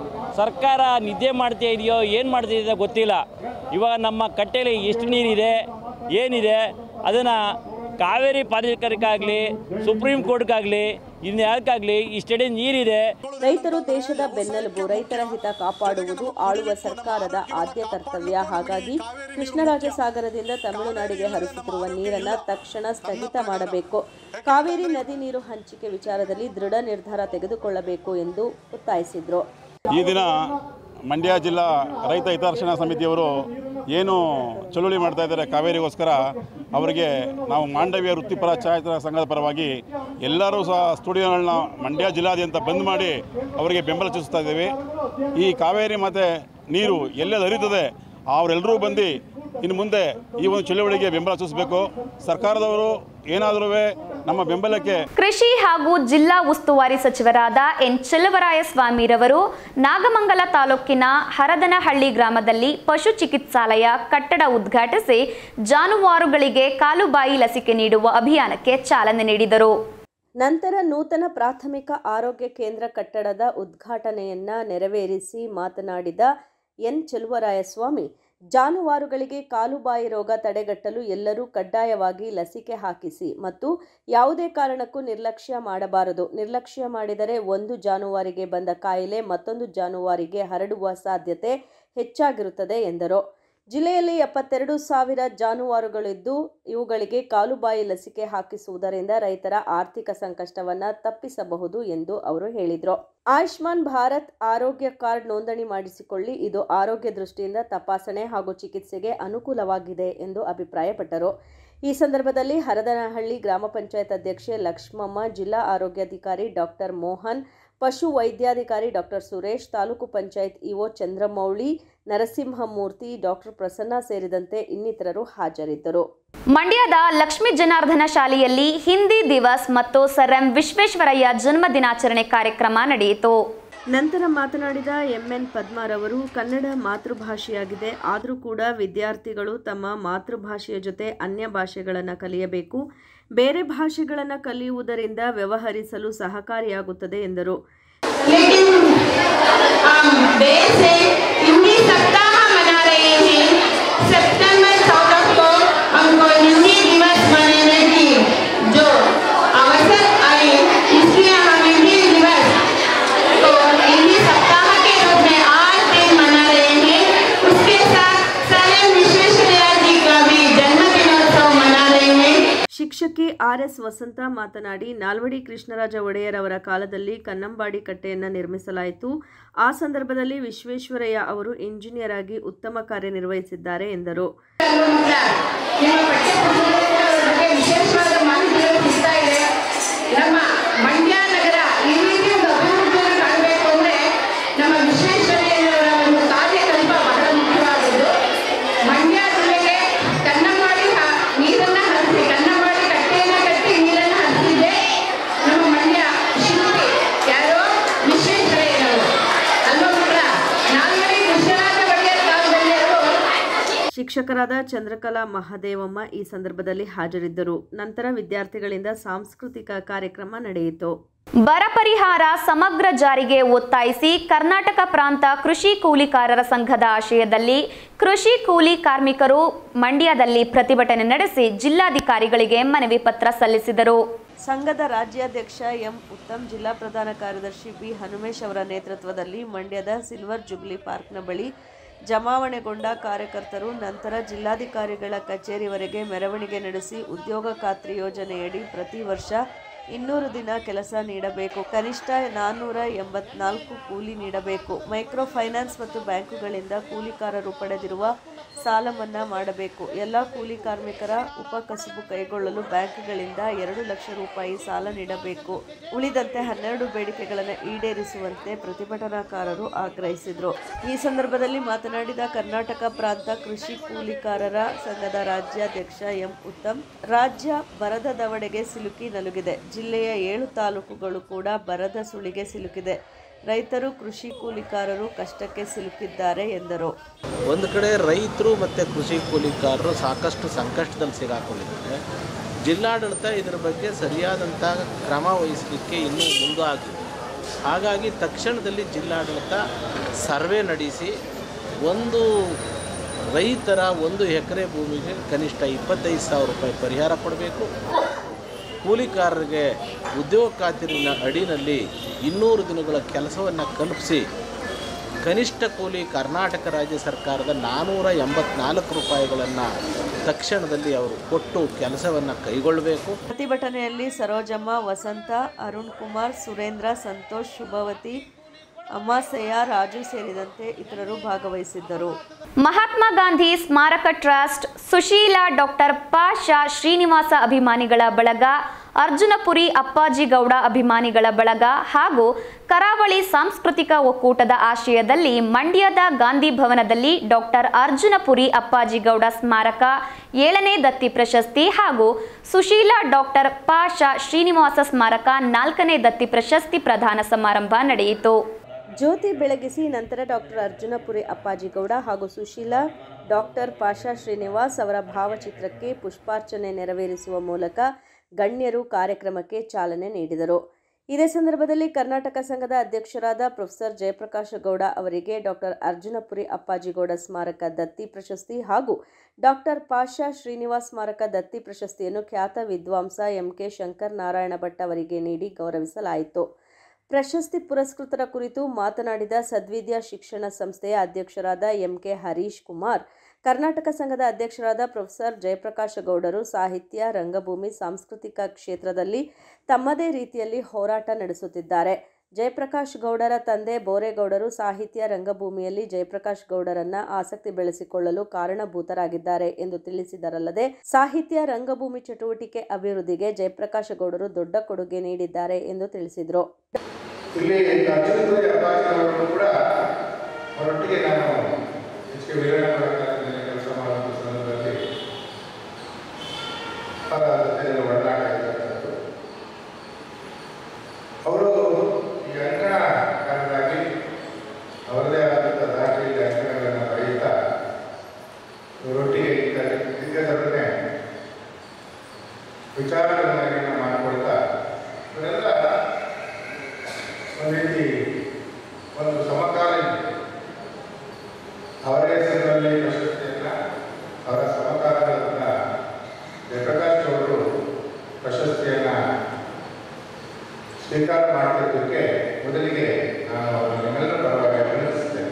ಸರ್ಕಾರ ನಿದ್ದೆ ಮಾಡ್ತಾ ಇದೆಯೋ ಏನು ಮಾಡ್ತಾ ಇದೆಯೋ ಗೊತ್ತಿಲ್ಲ ಇವಾಗ ನಮ್ಮ ಕಟ್ಟೆಯಲ್ಲಿ ಎಷ್ಟು ನೀರಿದೆ ಏನಿದೆ ಅದನ್ನು ಕಾವೇರಿ ಪ್ರಾಧಿಕಾರಕ್ಕಾಗಲಿ ಸುಪ್ರೀಂ ಕೋರ್ಟ್ಗಾಗಲಿ ಇನ್ನು ಯಾರಿಗಾಗಲಿ ಇಷ್ಟೆಡೆ ನೀರಿದೆ ರೈತರು ದೇಶದ ಬೆನ್ನೆಲುಬು ರೈತರ ಹಿತ ಕಾಪಾಡುವುದು ಆಳುವ ಸರ್ಕಾರದ ಆದ್ಯ ಕರ್ತವ್ಯ ಹಾಗಾಗಿ ಕೃಷ್ಣರಾಜಸಾಗರದಿಂದ ತಮಿಳುನಾಡಿಗೆ ಹರಿಸುತ್ತಿರುವ ನೀರನ್ನ ತಕ್ಷಣ ಸ್ಥಗಿತ ಮಾಡಬೇಕು ಕಾವೇರಿ ನದಿ ನೀರು ಹಂಚಿಕೆ ವಿಚಾರದಲ್ಲಿ ದೃಢ ನಿರ್ಧಾರ ತೆಗೆದುಕೊಳ್ಳಬೇಕು ಎಂದು ಒತ್ತಾಯಿಸಿದ್ರು ಈ ದಿನ ಮಂಡ್ಯ ಜಿಲ್ಲಾ ರೈತ ಹಿತರಕ್ಷಣಾ ಸಮಿತಿಯವರು ಏನು ಚಳುವಳಿ ಮಾಡ್ತಾ ಇದ್ದಾರೆ ಕಾವೇರಿಗೋಸ್ಕರ ಅವರಿಗೆ ನಾವು ಮಾಂಡವ್ಯ ವೃತ್ತಿಪರ ಛಾಯಾಚಿತ್ರ ಸಂಘದ ಪರವಾಗಿ ಎಲ್ಲರೂ ಸಹ ಸ್ಟುಡಿಯೋಗಳನ್ನ ಮಂಡ್ಯ ಜಿಲ್ಲಾದ್ಯಂತ ಬಂದ್ ಮಾಡಿ ಅವರಿಗೆ ಬೆಂಬಲ ಸೂಚಿಸ್ತಾ ಇದ್ದೇವೆ ಈ ಕಾವೇರಿ ಮತ್ತು ನೀರು ಎಲ್ಲೆಲ್ಲಿ ಹರಿತದೆ ಅವರೆಲ್ಲರೂ ಬಂದು ಇನ್ನು ಮುಂದೆ ಈ ಒಂದು ಚಳುವಳಿಗೆ ಬೆಂಬಲ ಸೂಚಿಸಬೇಕು ಸರ್ಕಾರದವರು ಏನಾದರೂ ನಮ್ಮ ಬೆಂಬಲಕ್ಕೆ ಕೃಷಿ ಹಾಗೂ ಜಿಲ್ಲಾ ಉಸ್ತುವಾರಿ ಸಚಿವರಾದ ಎನ್ ಚೆಲುವರಾಯಸ್ವಾಮಿರವರು ನಾಗಮಂಗಲ ತಾಲೂಕಿನ ಹರದನಹಳ್ಳಿ ಗ್ರಾಮದಲ್ಲಿ ಪಶು ಚಿಕಿತ್ಸಾಲಯ ಕಟ್ಟಡ ಉದ್ಘಾಟಿಸಿ ಜಾನುವಾರುಗಳಿಗೆ ಕಾಲುಬಾಯಿ ಲಸಿಕೆ ನೀಡುವ ಅಭಿಯಾನಕ್ಕೆ ಚಾಲನೆ ನೀಡಿದರು ನಂತರ ನೂತನ ಪ್ರಾಥಮಿಕ ಆರೋಗ್ಯ ಕೇಂದ್ರ ಕಟ್ಟಡದ ಉದ್ಘಾಟನೆಯನ್ನ ನೆರವೇರಿಸಿ ಮಾತನಾಡಿದ ಎನ್ ಚೆಲುವರಾಯಸ್ವಾಮಿ ಜಾನುವಾರುಗಳಿಗೆ ಕಾಲುಬಾಯಿ ರೋಗ ತಡೆಗಟ್ಟಲು ಎಲ್ಲರೂ ಕಡ್ಡಾಯವಾಗಿ ಲಸಿಕೆ ಹಾಕಿಸಿ ಮತ್ತು ಯಾವುದೇ ಕಾರಣಕ್ಕೂ ನಿರ್ಲಕ್ಷ್ಯ ಮಾಡಬಾರದು ನಿರ್ಲಕ್ಷ್ಯ ಮಾಡಿದರೆ ಒಂದು ಜಾನುವಾರಿಗೆ ಬಂದ ಕಾಯಿಲೆ ಮತ್ತೊಂದು ಜಾನುವಾರಿಗೆ ಹರಡುವ ಸಾಧ್ಯತೆ ಹೆಚ್ಚಾಗಿರುತ್ತದೆ ಎಂದರು ಜಿಲ್ಲೆಯಲ್ಲಿ ಎಪ್ಪತ್ತೆರಡು ಸಾವಿರ ಜಾನುವಾರುಗಳಿದ್ದು ಇವುಗಳಿಗೆ ಕಾಲುಬಾಯಿ ಲಸಿಕೆ ಹಾಕಿಸುವುದರಿಂದ ರೈತರ ಆರ್ಥಿಕ ಸಂಕಷ್ಟವನ್ನ ತಪ್ಪಿಸಬಹುದು ಎಂದು ಅವರು ಹೇಳಿದರು ಆಯುಷ್ಮಾನ್ ಭಾರತ್ ಆರೋಗ್ಯ ಕಾರ್ಡ್ ನೋಂದಣಿ ಮಾಡಿಸಿಕೊಳ್ಳಿ ಇದು ಆರೋಗ್ಯ ದೃಷ್ಟಿಯಿಂದ ತಪಾಸಣೆ ಹಾಗೂ ಚಿಕಿತ್ಸೆಗೆ ಅನುಕೂಲವಾಗಿದೆ ಎಂದು ಅಭಿಪ್ರಾಯಪಟ್ಟರು ಈ ಸಂದರ್ಭದಲ್ಲಿ ಹರದನಹಳ್ಳಿ ಗ್ರಾಮ ಪಂಚಾಯತ್ ಅಧ್ಯಕ್ಷೆ ಲಕ್ಷ್ಮಮ್ಮ ಜಿಲ್ಲಾ ಆರೋಗ್ಯಾಧಿಕಾರಿ ಡಾಕ್ಟರ್ ಮೋಹನ್ ಪಶು ವೈದ್ಯಾಧಿಕಾರಿ doctor Suresh taluk panchayat E O Chandramouli Narasimhamurthy doctor Prasanna ಸೇರಿದಂತೆ ಇನ್ನಿತರರು ಹಾಜರಿದ್ದರು ಮಂಡ್ಯದ ಲಕ್ಷ್ಮೀ ಜನಾರ್ದನ ಶಾಲೆಯಲ್ಲಿ ಹಿಂದಿ ದಿವಸ್ ಮತ್ತು ಸರ್ ಎಂ ವಿಶ್ವೇಶ್ವರಯ್ಯ ಜನ್ಮ ದಿನಾಚರಣೆ ಕಾರ್ಯಕ್ರಮ ನಡೆಯಿತು ನಂತರ ಮಾತನಾಡಿದ ಎಂಎನ್ ಪದ್ಮಾರವರು ಕನ್ನಡ ಮಾತೃಭಾಷೆಯಾಗಿದೆ ಆದರೂ ಕೂಡ ವಿದ್ಯಾರ್ಥಿಗಳು ತಮ್ಮ ಮಾತೃಭಾಷೆಯ ಜೊತೆ ಅನ್ಯ ಭಾಷೆಗಳನ್ನು ಕಲಿಯಬೇಕು ಬೇರೆ ಭಾಷೆಗಳನ್ನು ಕಲಿಯುವುದರಿಂದ ವ್ಯವಹರಿಸಲು ಸಹಕಾರಿಯಾಗುತ್ತದೆ ಎಂದರು लेकिन हम देर से हिंदी सप्ताह मना रहे हैं सितंबर चौदह को हमको हिंदी दिवस मनाने की जो अवसर आए इसलिए हम हिंदी दिवस को ಆರ್ ಎಸ್ ವಸಂತ ಮಾತನಾಡಿ ನಾಲ್ವಡಿ ಕೃಷ್ಣರಾಜ ಒಡೆಯರ್ ಅವರ ಕಾಲದಲ್ಲಿ ಕನ್ನಂಬಾಡಿ ಕಟ್ಟೆಯನ್ನು ನಿರ್ಮಿಸಲಾಯಿತು ಆ ಸಂದರ್ಭದಲ್ಲಿ ವಿಶ್ವೇಶ್ವರಯ್ಯ ಅವರು ಇಂಜಿನಿಯರ್ ಆಗಿ ಉತ್ತಮ ಕಾರ್ಯನಿರ್ವಹಿಸಿದ್ದಾರೆ ಎಂದರು ನಿಮ್ಮ ಪಠ್ಯಪುಸ್ತಕದ ಬಗ್ಗೆ ವಿಶೇಷವಾದ ಮಾಹಿತಿಗಳು ಸಿಗ್ತಾ ಇದೆ ನಮ್ಮ ಮಂಡ್ಯ ನಗರ ಈ ರೀತಿ ಒಂದು ಅಭಿವೃದ್ಧಿಯನ್ನು ಕಾಣಬೇಕು ಅಂದ್ರೆ ನಮ್ಮ ವಿಶ್ವೇಶ್ವರಯ್ಯನವರ ಒಂದು ಕಾರ್ಯಕಲ್ಪ ಬಹಳ ಮುಖ್ಯವಾದದ್ದು ಮಂಡ್ಯ ಜಿಲ್ಲೆಗೆ ಕನ್ನಂಬಾಡಿ ಹ- ನೀರನ್ನ ಹರಿಸಿ ಕನ್ನಂಬಾಡಿ ಕಟ್ಟೆಯನ್ನ ಕಟ್ಟಿ ನೀರನ್ನ ಹರಿಸಿದ್ದೆ ನಮ್ಮ ಮಂಡ್ಯ ಶಿಲ್ಪಿ ಯಾರೋ ವಿಶ್ವೇಶ್ವರಯ್ಯನವರು ಅಲ್ವಾ ಮಕ್ಕಳ ನಾಲ್ವಡಿ ಕೃಷ್ಣರಾಜ ಒಡೆಯರ್ ಕಾಲದಲ್ಲಿ ಅವರು ಶಿಕ್ಷಕರಾದ ಚಂದ್ರಕಲಾ ಮಹದೇವಮ್ಮ ಈ ಸಂದರ್ಭದಲ್ಲಿ ಹಾಜರಿದ್ದರು ನಂತರ ವಿದ್ಯಾರ್ಥಿಗಳಿಂದ ಸಾಂಸ್ಕೃತಿಕ ಕಾರ್ಯಕ್ರಮ ನಡೆಯಿತು ಬರ ಪರಿಹಾರ ಸಮಗ್ರ ಜಾರಿಗೆ ಒತ್ತಾಯಿಸಿ ಕರ್ನಾಟಕ ಪ್ರಾಂತ ಕೃಷಿ ಕೂಲಿಕಾರರ ಸಂಘದ ಆಶಯದಲ್ಲಿ ಕೃಷಿ ಕೂಲಿ ಕಾರ್ಮಿಕರು ಮಂಡ್ಯದಲ್ಲಿ ಪ್ರತಿಭಟನೆ ನಡೆಸಿ ಜಿಲ್ಲಾಧಿಕಾರಿಗಳಿಗೆ ಮನವಿ ಪತ್ರ ಸಲ್ಲಿಸಿದರು ಸಂಘದ ರಾಜ್ಯಾಧ್ಯಕ್ಷ ಎಂ ಉತ್ತಮ್ ಜಿಲ್ಲಾ ಪ್ರಧಾನ ಕಾರ್ಯದರ್ಶಿ ಬಿ ಹನುಮೇಶ್ ಅವರ ನೇತೃತ್ವದಲ್ಲಿ ಮಂಡ್ಯದ ಸಿಲ್ವರ್ ಜುಬ್ಲಿ ಪಾರ್ಕ್ನ ಬಳಿ ಜಮಾವಣೆಗೊಂಡ ಕಾರ್ಯಕರ್ತರು ನಂತರ ಜಿಲ್ಲಾಧಿಕಾರಿಗಳ ಕಚೇರಿವರೆಗೆ ಮೆರವಣಿಗೆ ನಡೆಸಿ ಉದ್ಯೋಗ ಖಾತ್ರಿ ಯೋಜನೆಯಡಿ ಪ್ರತಿ ವರ್ಷ ಇನ್ನೂರು ದಿನ ಕೆಲಸ ನೀಡಬೇಕು ಕನಿಷ್ಠ ನಾನ್ನೂರ ಎಂಬತ್ನಾಲ್ಕು ಕೂಲಿ ನೀಡಬೇಕು ಮೈಕ್ರೋ ಫೈನಾನ್ಸ್ ಮತ್ತು ಬ್ಯಾಂಕುಗಳಿಂದ ಕೂಲಿಕಾರರು ಪಡೆದಿರುವ ಸಾಲ ಮನ್ನಾ ಮಾಡಬೇಕು ಎಲ್ಲ ಕೂಲಿ ಕಾರ್ಮಿಕರ ಉಪಕಸುಬು ಕೈಗೊಳ್ಳಲು ಬ್ಯಾಂಕ್ಗಳಿಂದ ಎರಡು ಲಕ್ಷ ರೂಪಾಯಿ ಸಾಲ ನೀಡಬೇಕು ಉಳಿದಂತೆ ಹನ್ನೆರಡು ಬೇಡಿಕೆಗಳನ್ನು ಈಡೇರಿಸುವಂತೆ ಪ್ರತಿಭಟನಾಕಾರರು ಆಗ್ರಹಿಸಿದರು ಈ ಸಂದರ್ಭದಲ್ಲಿ ಮಾತನಾಡಿದ ಕರ್ನಾಟಕ ಪ್ರಾಂತ ಕೃಷಿ ಕೂಲಿಕಾರರ ಸಂಘದ ರಾಜ್ಯಾಧ್ಯಕ್ಷ ಎಂ ಉತ್ತಮ್ ರಾಜ್ಯ ಬರದ ದವಡೆಗೆ ಸಿಲುಕಿ ನಲುಗಿದೆ ಜಿಲ್ಲೆಯ ಏಳು ತಾಲೂಕುಗಳು ಕೂಡ ಬರದ ಸುಳಿಗೆ ಸಿಲುಕಿದೆ ರೈತರು ಕೃಷಿ ಕೂಲಿಕಾರರು ಕಷ್ಟಕ್ಕೆ ಸಿಲುಕಿದ್ದಾರೆ ಎಂದರು ಒಂದು ಕಡೆ ರೈತರು ಮತ್ತು ಕೃಷಿ ಕೂಲಿಕಾರರು ಸಾಕಷ್ಟು ಸಂಕಷ್ಟದಲ್ಲಿ ಸಿಗಾಕೊಂಡಿದ್ದಾರೆ ಜಿಲ್ಲಾಡಳಿತ ಇದರ ಬಗ್ಗೆ ಸರಿಯಾದಂಥ ಕ್ರಮ ವಹಿಸಲಿಕ್ಕೆ ಇನ್ನೂ ಮುಂದಾಗಿಲ್ಲ ಹಾಗಾಗಿ ತಕ್ಷಣದಲ್ಲಿ ಜಿಲ್ಲಾಡಳಿತ ಸರ್ವೆ ನಡೆಸಿ ಒಂದು ರೈತರ ಒಂದು ಎಕರೆ ಭೂಮಿಗೆ ಕನಿಷ್ಠ ಇಪ್ಪತ್ತೈದು ಸಾವಿರ ರೂಪಾಯಿ ಪರಿಹಾರ ಕೊಡಬೇಕು ಕೂಲಿಕಾರರಿಗೆ ಉದ್ಯೋಗ ಖಾತರಿನ ಅಡಿನಲ್ಲಿ ಇನ್ನೂರು ದಿನಗಳ ಕೆಲಸವನ್ನು ಕಲ್ಪಿಸಿ ಕನಿಷ್ಠ ಕೂಲಿ ಕರ್ನಾಟಕ ರಾಜ್ಯ ಸರ್ಕಾರದ ನಾನ್ನೂರ ಎಂಬತ್ನಾಲ್ಕು ರೂಪಾಯಿಗಳನ್ನು ತಕ್ಷಣದಲ್ಲಿ ಅವರು ಕೊಟ್ಟು ಕೆಲಸವನ್ನು ಕೈಗೊಳ್ಳಬೇಕು ಪ್ರತಿಭಟನೆಯಲ್ಲಿ ಸರೋಜಮ್ಮ ವಸಂತ ಅರುಣ್ ಕುಮಾರ್ ಸುರೇಂದ್ರ ಸಂತೋಷ್ ಶುಭವತಿ ಅಮಾಸಯ್ಯ ರಾಜು ಸೇರಿದಂತೆ ಇತರರು ಭಾಗವಹಿಸಿದ್ದರು ಮಹಾತ್ಮ ಗಾಂಧಿ ಸ್ಮಾರಕ ಟ್ರಸ್ಟ್ ಸುಶೀಲಾ ಡಾಕ್ಟರ್ ಪಾಷಾ ಶ್ರೀನಿವಾಸ ಅಭಿಮಾನಿಗಳ ಬಳಗ ಅರ್ಜುನಪುರಿ ಅಪ್ಪಾಜಿ ಗೌಡ ಅಭಿಮಾನಿಗಳ ಬಳಗ ಹಾಗೂ ಕರಾವಳಿ ಸಾಂಸ್ಕೃತಿಕ ಒಕ್ಕೂಟದ ಆಶಯದಲ್ಲಿ ಮಂಡ್ಯದ ಗಾಂಧಿ ಭವನದಲ್ಲಿ ಡಾಕ್ಟರ್ ಅರ್ಜುನಪುರಿ ಅಪ್ಪಾಜಿ ಗೌಡ ಸ್ಮಾರಕ ಏಳನೇ ದತ್ತಿ ಪ್ರಶಸ್ತಿ ಹಾಗೂ ಸುಶೀಲಾ ಡಾಕ್ಟರ್ ಪಾಷಾ ಶ್ರೀನಿವಾಸ ಸ್ಮಾರಕ ನಾಲ್ಕನೇ ದತ್ತಿ ಪ್ರಶಸ್ತಿ ಪ್ರದಾನ ಸಮಾರಂಭ ನಡೆಯಿತು ಜ್ಯೋತಿ ಬೆಳಗಿಸಿ ನಂತರ ಡಾಕ್ಟರ್ ಅರ್ಜುನಪುರಿ ಅಪ್ಪಾಜಿಗೌಡ ಹಾಗೂ ಸುಶೀಲಾ ಡಾಕ್ಟರ್ ಪಾಷಾ ಶ್ರೀನಿವಾಸ್ ಅವರ ಭಾವಚಿತ್ರಕ್ಕೆ ಪುಷ್ಪಾರ್ಚನೆ ನೆರವೇರಿಸುವ ಮೂಲಕ ಗಣ್ಯರು ಕಾರ್ಯಕ್ರಮಕ್ಕೆ ಚಾಲನೆ ನೀಡಿದರು ಇದೇ ಸಂದರ್ಭದಲ್ಲಿ ಕರ್ನಾಟಕ ಸಂಘದ ಅಧ್ಯಕ್ಷರಾದ ಪ್ರೊಫೆಸರ್ ಜಯಪ್ರಕಾಶ ಗೌಡ ಅವರಿಗೆ ಡಾಕ್ಟರ್ ಅರ್ಜುನಪುರಿ ಅಪ್ಪಾಜಿಗೌಡ ಸ್ಮಾರಕ ದತ್ತಿ ಪ್ರಶಸ್ತಿ ಹಾಗೂ ಡಾಕ್ಟರ್ ಪಾಷಾ ಶ್ರೀನಿವಾಸ್ ಸ್ಮಾರಕ ದತ್ತಿ ಪ್ರಶಸ್ತಿಯನ್ನು ಖ್ಯಾತ ವಿದ್ವಾಂಸ ಎಂ ಕೆ ಶಂಕರ್ ನಾರಾಯಣ ಭಟ್ ಅವರಿಗೆ ನೀಡಿ ಗೌರವಿಸಲಾಯಿತು ಪ್ರಶಸ್ತಿ ಪುರಸ್ಕೃತರ ಕುರಿತು ಮಾತನಾಡಿದ ಸದ್ವಿದ್ಯಾ ಶಿಕ್ಷಣ ಸಂಸ್ಥೆಯ ಅಧ್ಯಕ್ಷರಾದ ಎಂ ಕೆ ಹರೀಶ್ ಕುಮಾರ್ ಕರ್ನಾಟಕ ಸಂಘದ ಅಧ್ಯಕ್ಷರಾದ ಪ್ರೊಫೆಸರ್ ಜಯಪ್ರಕಾಶ ಗೌಡರು ಸಾಹಿತ್ಯ ರಂಗಭೂಮಿ ಸಾಂಸ್ಕೃತಿಕ ಕ್ಷೇತ್ರದಲ್ಲಿ ತಮ್ಮದೇ ರೀತಿಯಲ್ಲಿ ಹೋರಾಟ ನಡೆಸುತ್ತಿದ್ದಾರೆ ಜಯಪ್ರಕಾಶ್ ಗೌಡರ ತಂದೆ ಬೋರೇಗೌಡರು ಸಾಹಿತ್ಯ ರಂಗಭೂಮಿಯಲ್ಲಿ ಜಯಪ್ರಕಾಶ್ ಗೌಡರನ್ನ ಆಸಕ್ತಿ ಬೆಳೆಸಿಕೊಳ್ಳಲು ಕಾರಣಭೂತರಾಗಿದ್ದಾರೆ ಎಂದು ತಿಳಿಸಿದರಲ್ಲದೆ ಸಾಹಿತ್ಯ ರಂಗಭೂಮಿ ಚಟುವಟಿಕೆ ಅಭಿವೃದ್ಧಿಗೆ ಜಯಪ್ರಕಾಶ ಗೌಡರು ದೊಡ್ಡ ಕೊಡುಗೆ ನೀಡಿದ್ದಾರೆ ಎಂದು ತಿಳಿಸಿದರು ಇಲ್ಲಿ ಅರ್ಜುನಪುರಿ ಅಪ್ಪಾಜಿನವರು ಕೂಡ ಅವರೊಟ್ಟಿಗೆ ನಾನು ಎಚ್ ಕೆ ವೀರಣ್ಣವರ ಕಾಲದಲ್ಲಿ ಕೆಲಸ ಮಾಡುವಂಥ ಸಂದರ್ಭದಲ್ಲಿ ಅವರ ಜೊತೆ ಒಡನಾಟ ಇರ್ತಕ್ಕಂಥದ್ದು ಅವರು ಈ ಅಂಕಣಕಾರರಾಗಿ ಅವರದೇ ಆದಂಥ ದಾಖಲೆಯಲ್ಲಿ ಅಂಕಣಗಳನ್ನು ಬರೆಯುತ್ತಾ ಇವರೊಟ್ಟಿಗೆ ಇದ್ದದೊಡನೆ ವಿಚಾರಗಳನ್ನು ಮಾಡಿಕೊಳ್ತಾ ಇವರೆಲ್ಲ ಒಂದು ರೀತಿ ಒಂದು ಸಮಕಾಲೀನ ಅವರ ಹೆಸರಿನಲ್ಲಿ ಪ್ರಶಸ್ತಿಯನ್ನ ಅವರ ಸಮಕಾಲೀನ ಜಯಪ್ರಕಾಶ್ ಅವರು ಪ್ರಶಸ್ತಿಯನ್ನ ಸ್ವೀಕಾರ ಮಾಡಿದ್ದಕ್ಕೆ ಮೊದಲಿಗೆ ನಾನು ನಿಮ್ಮೆಲ್ಲರ ಪರವಾಗಿ ಅಭಿನಂದಿಸುತ್ತೇನೆ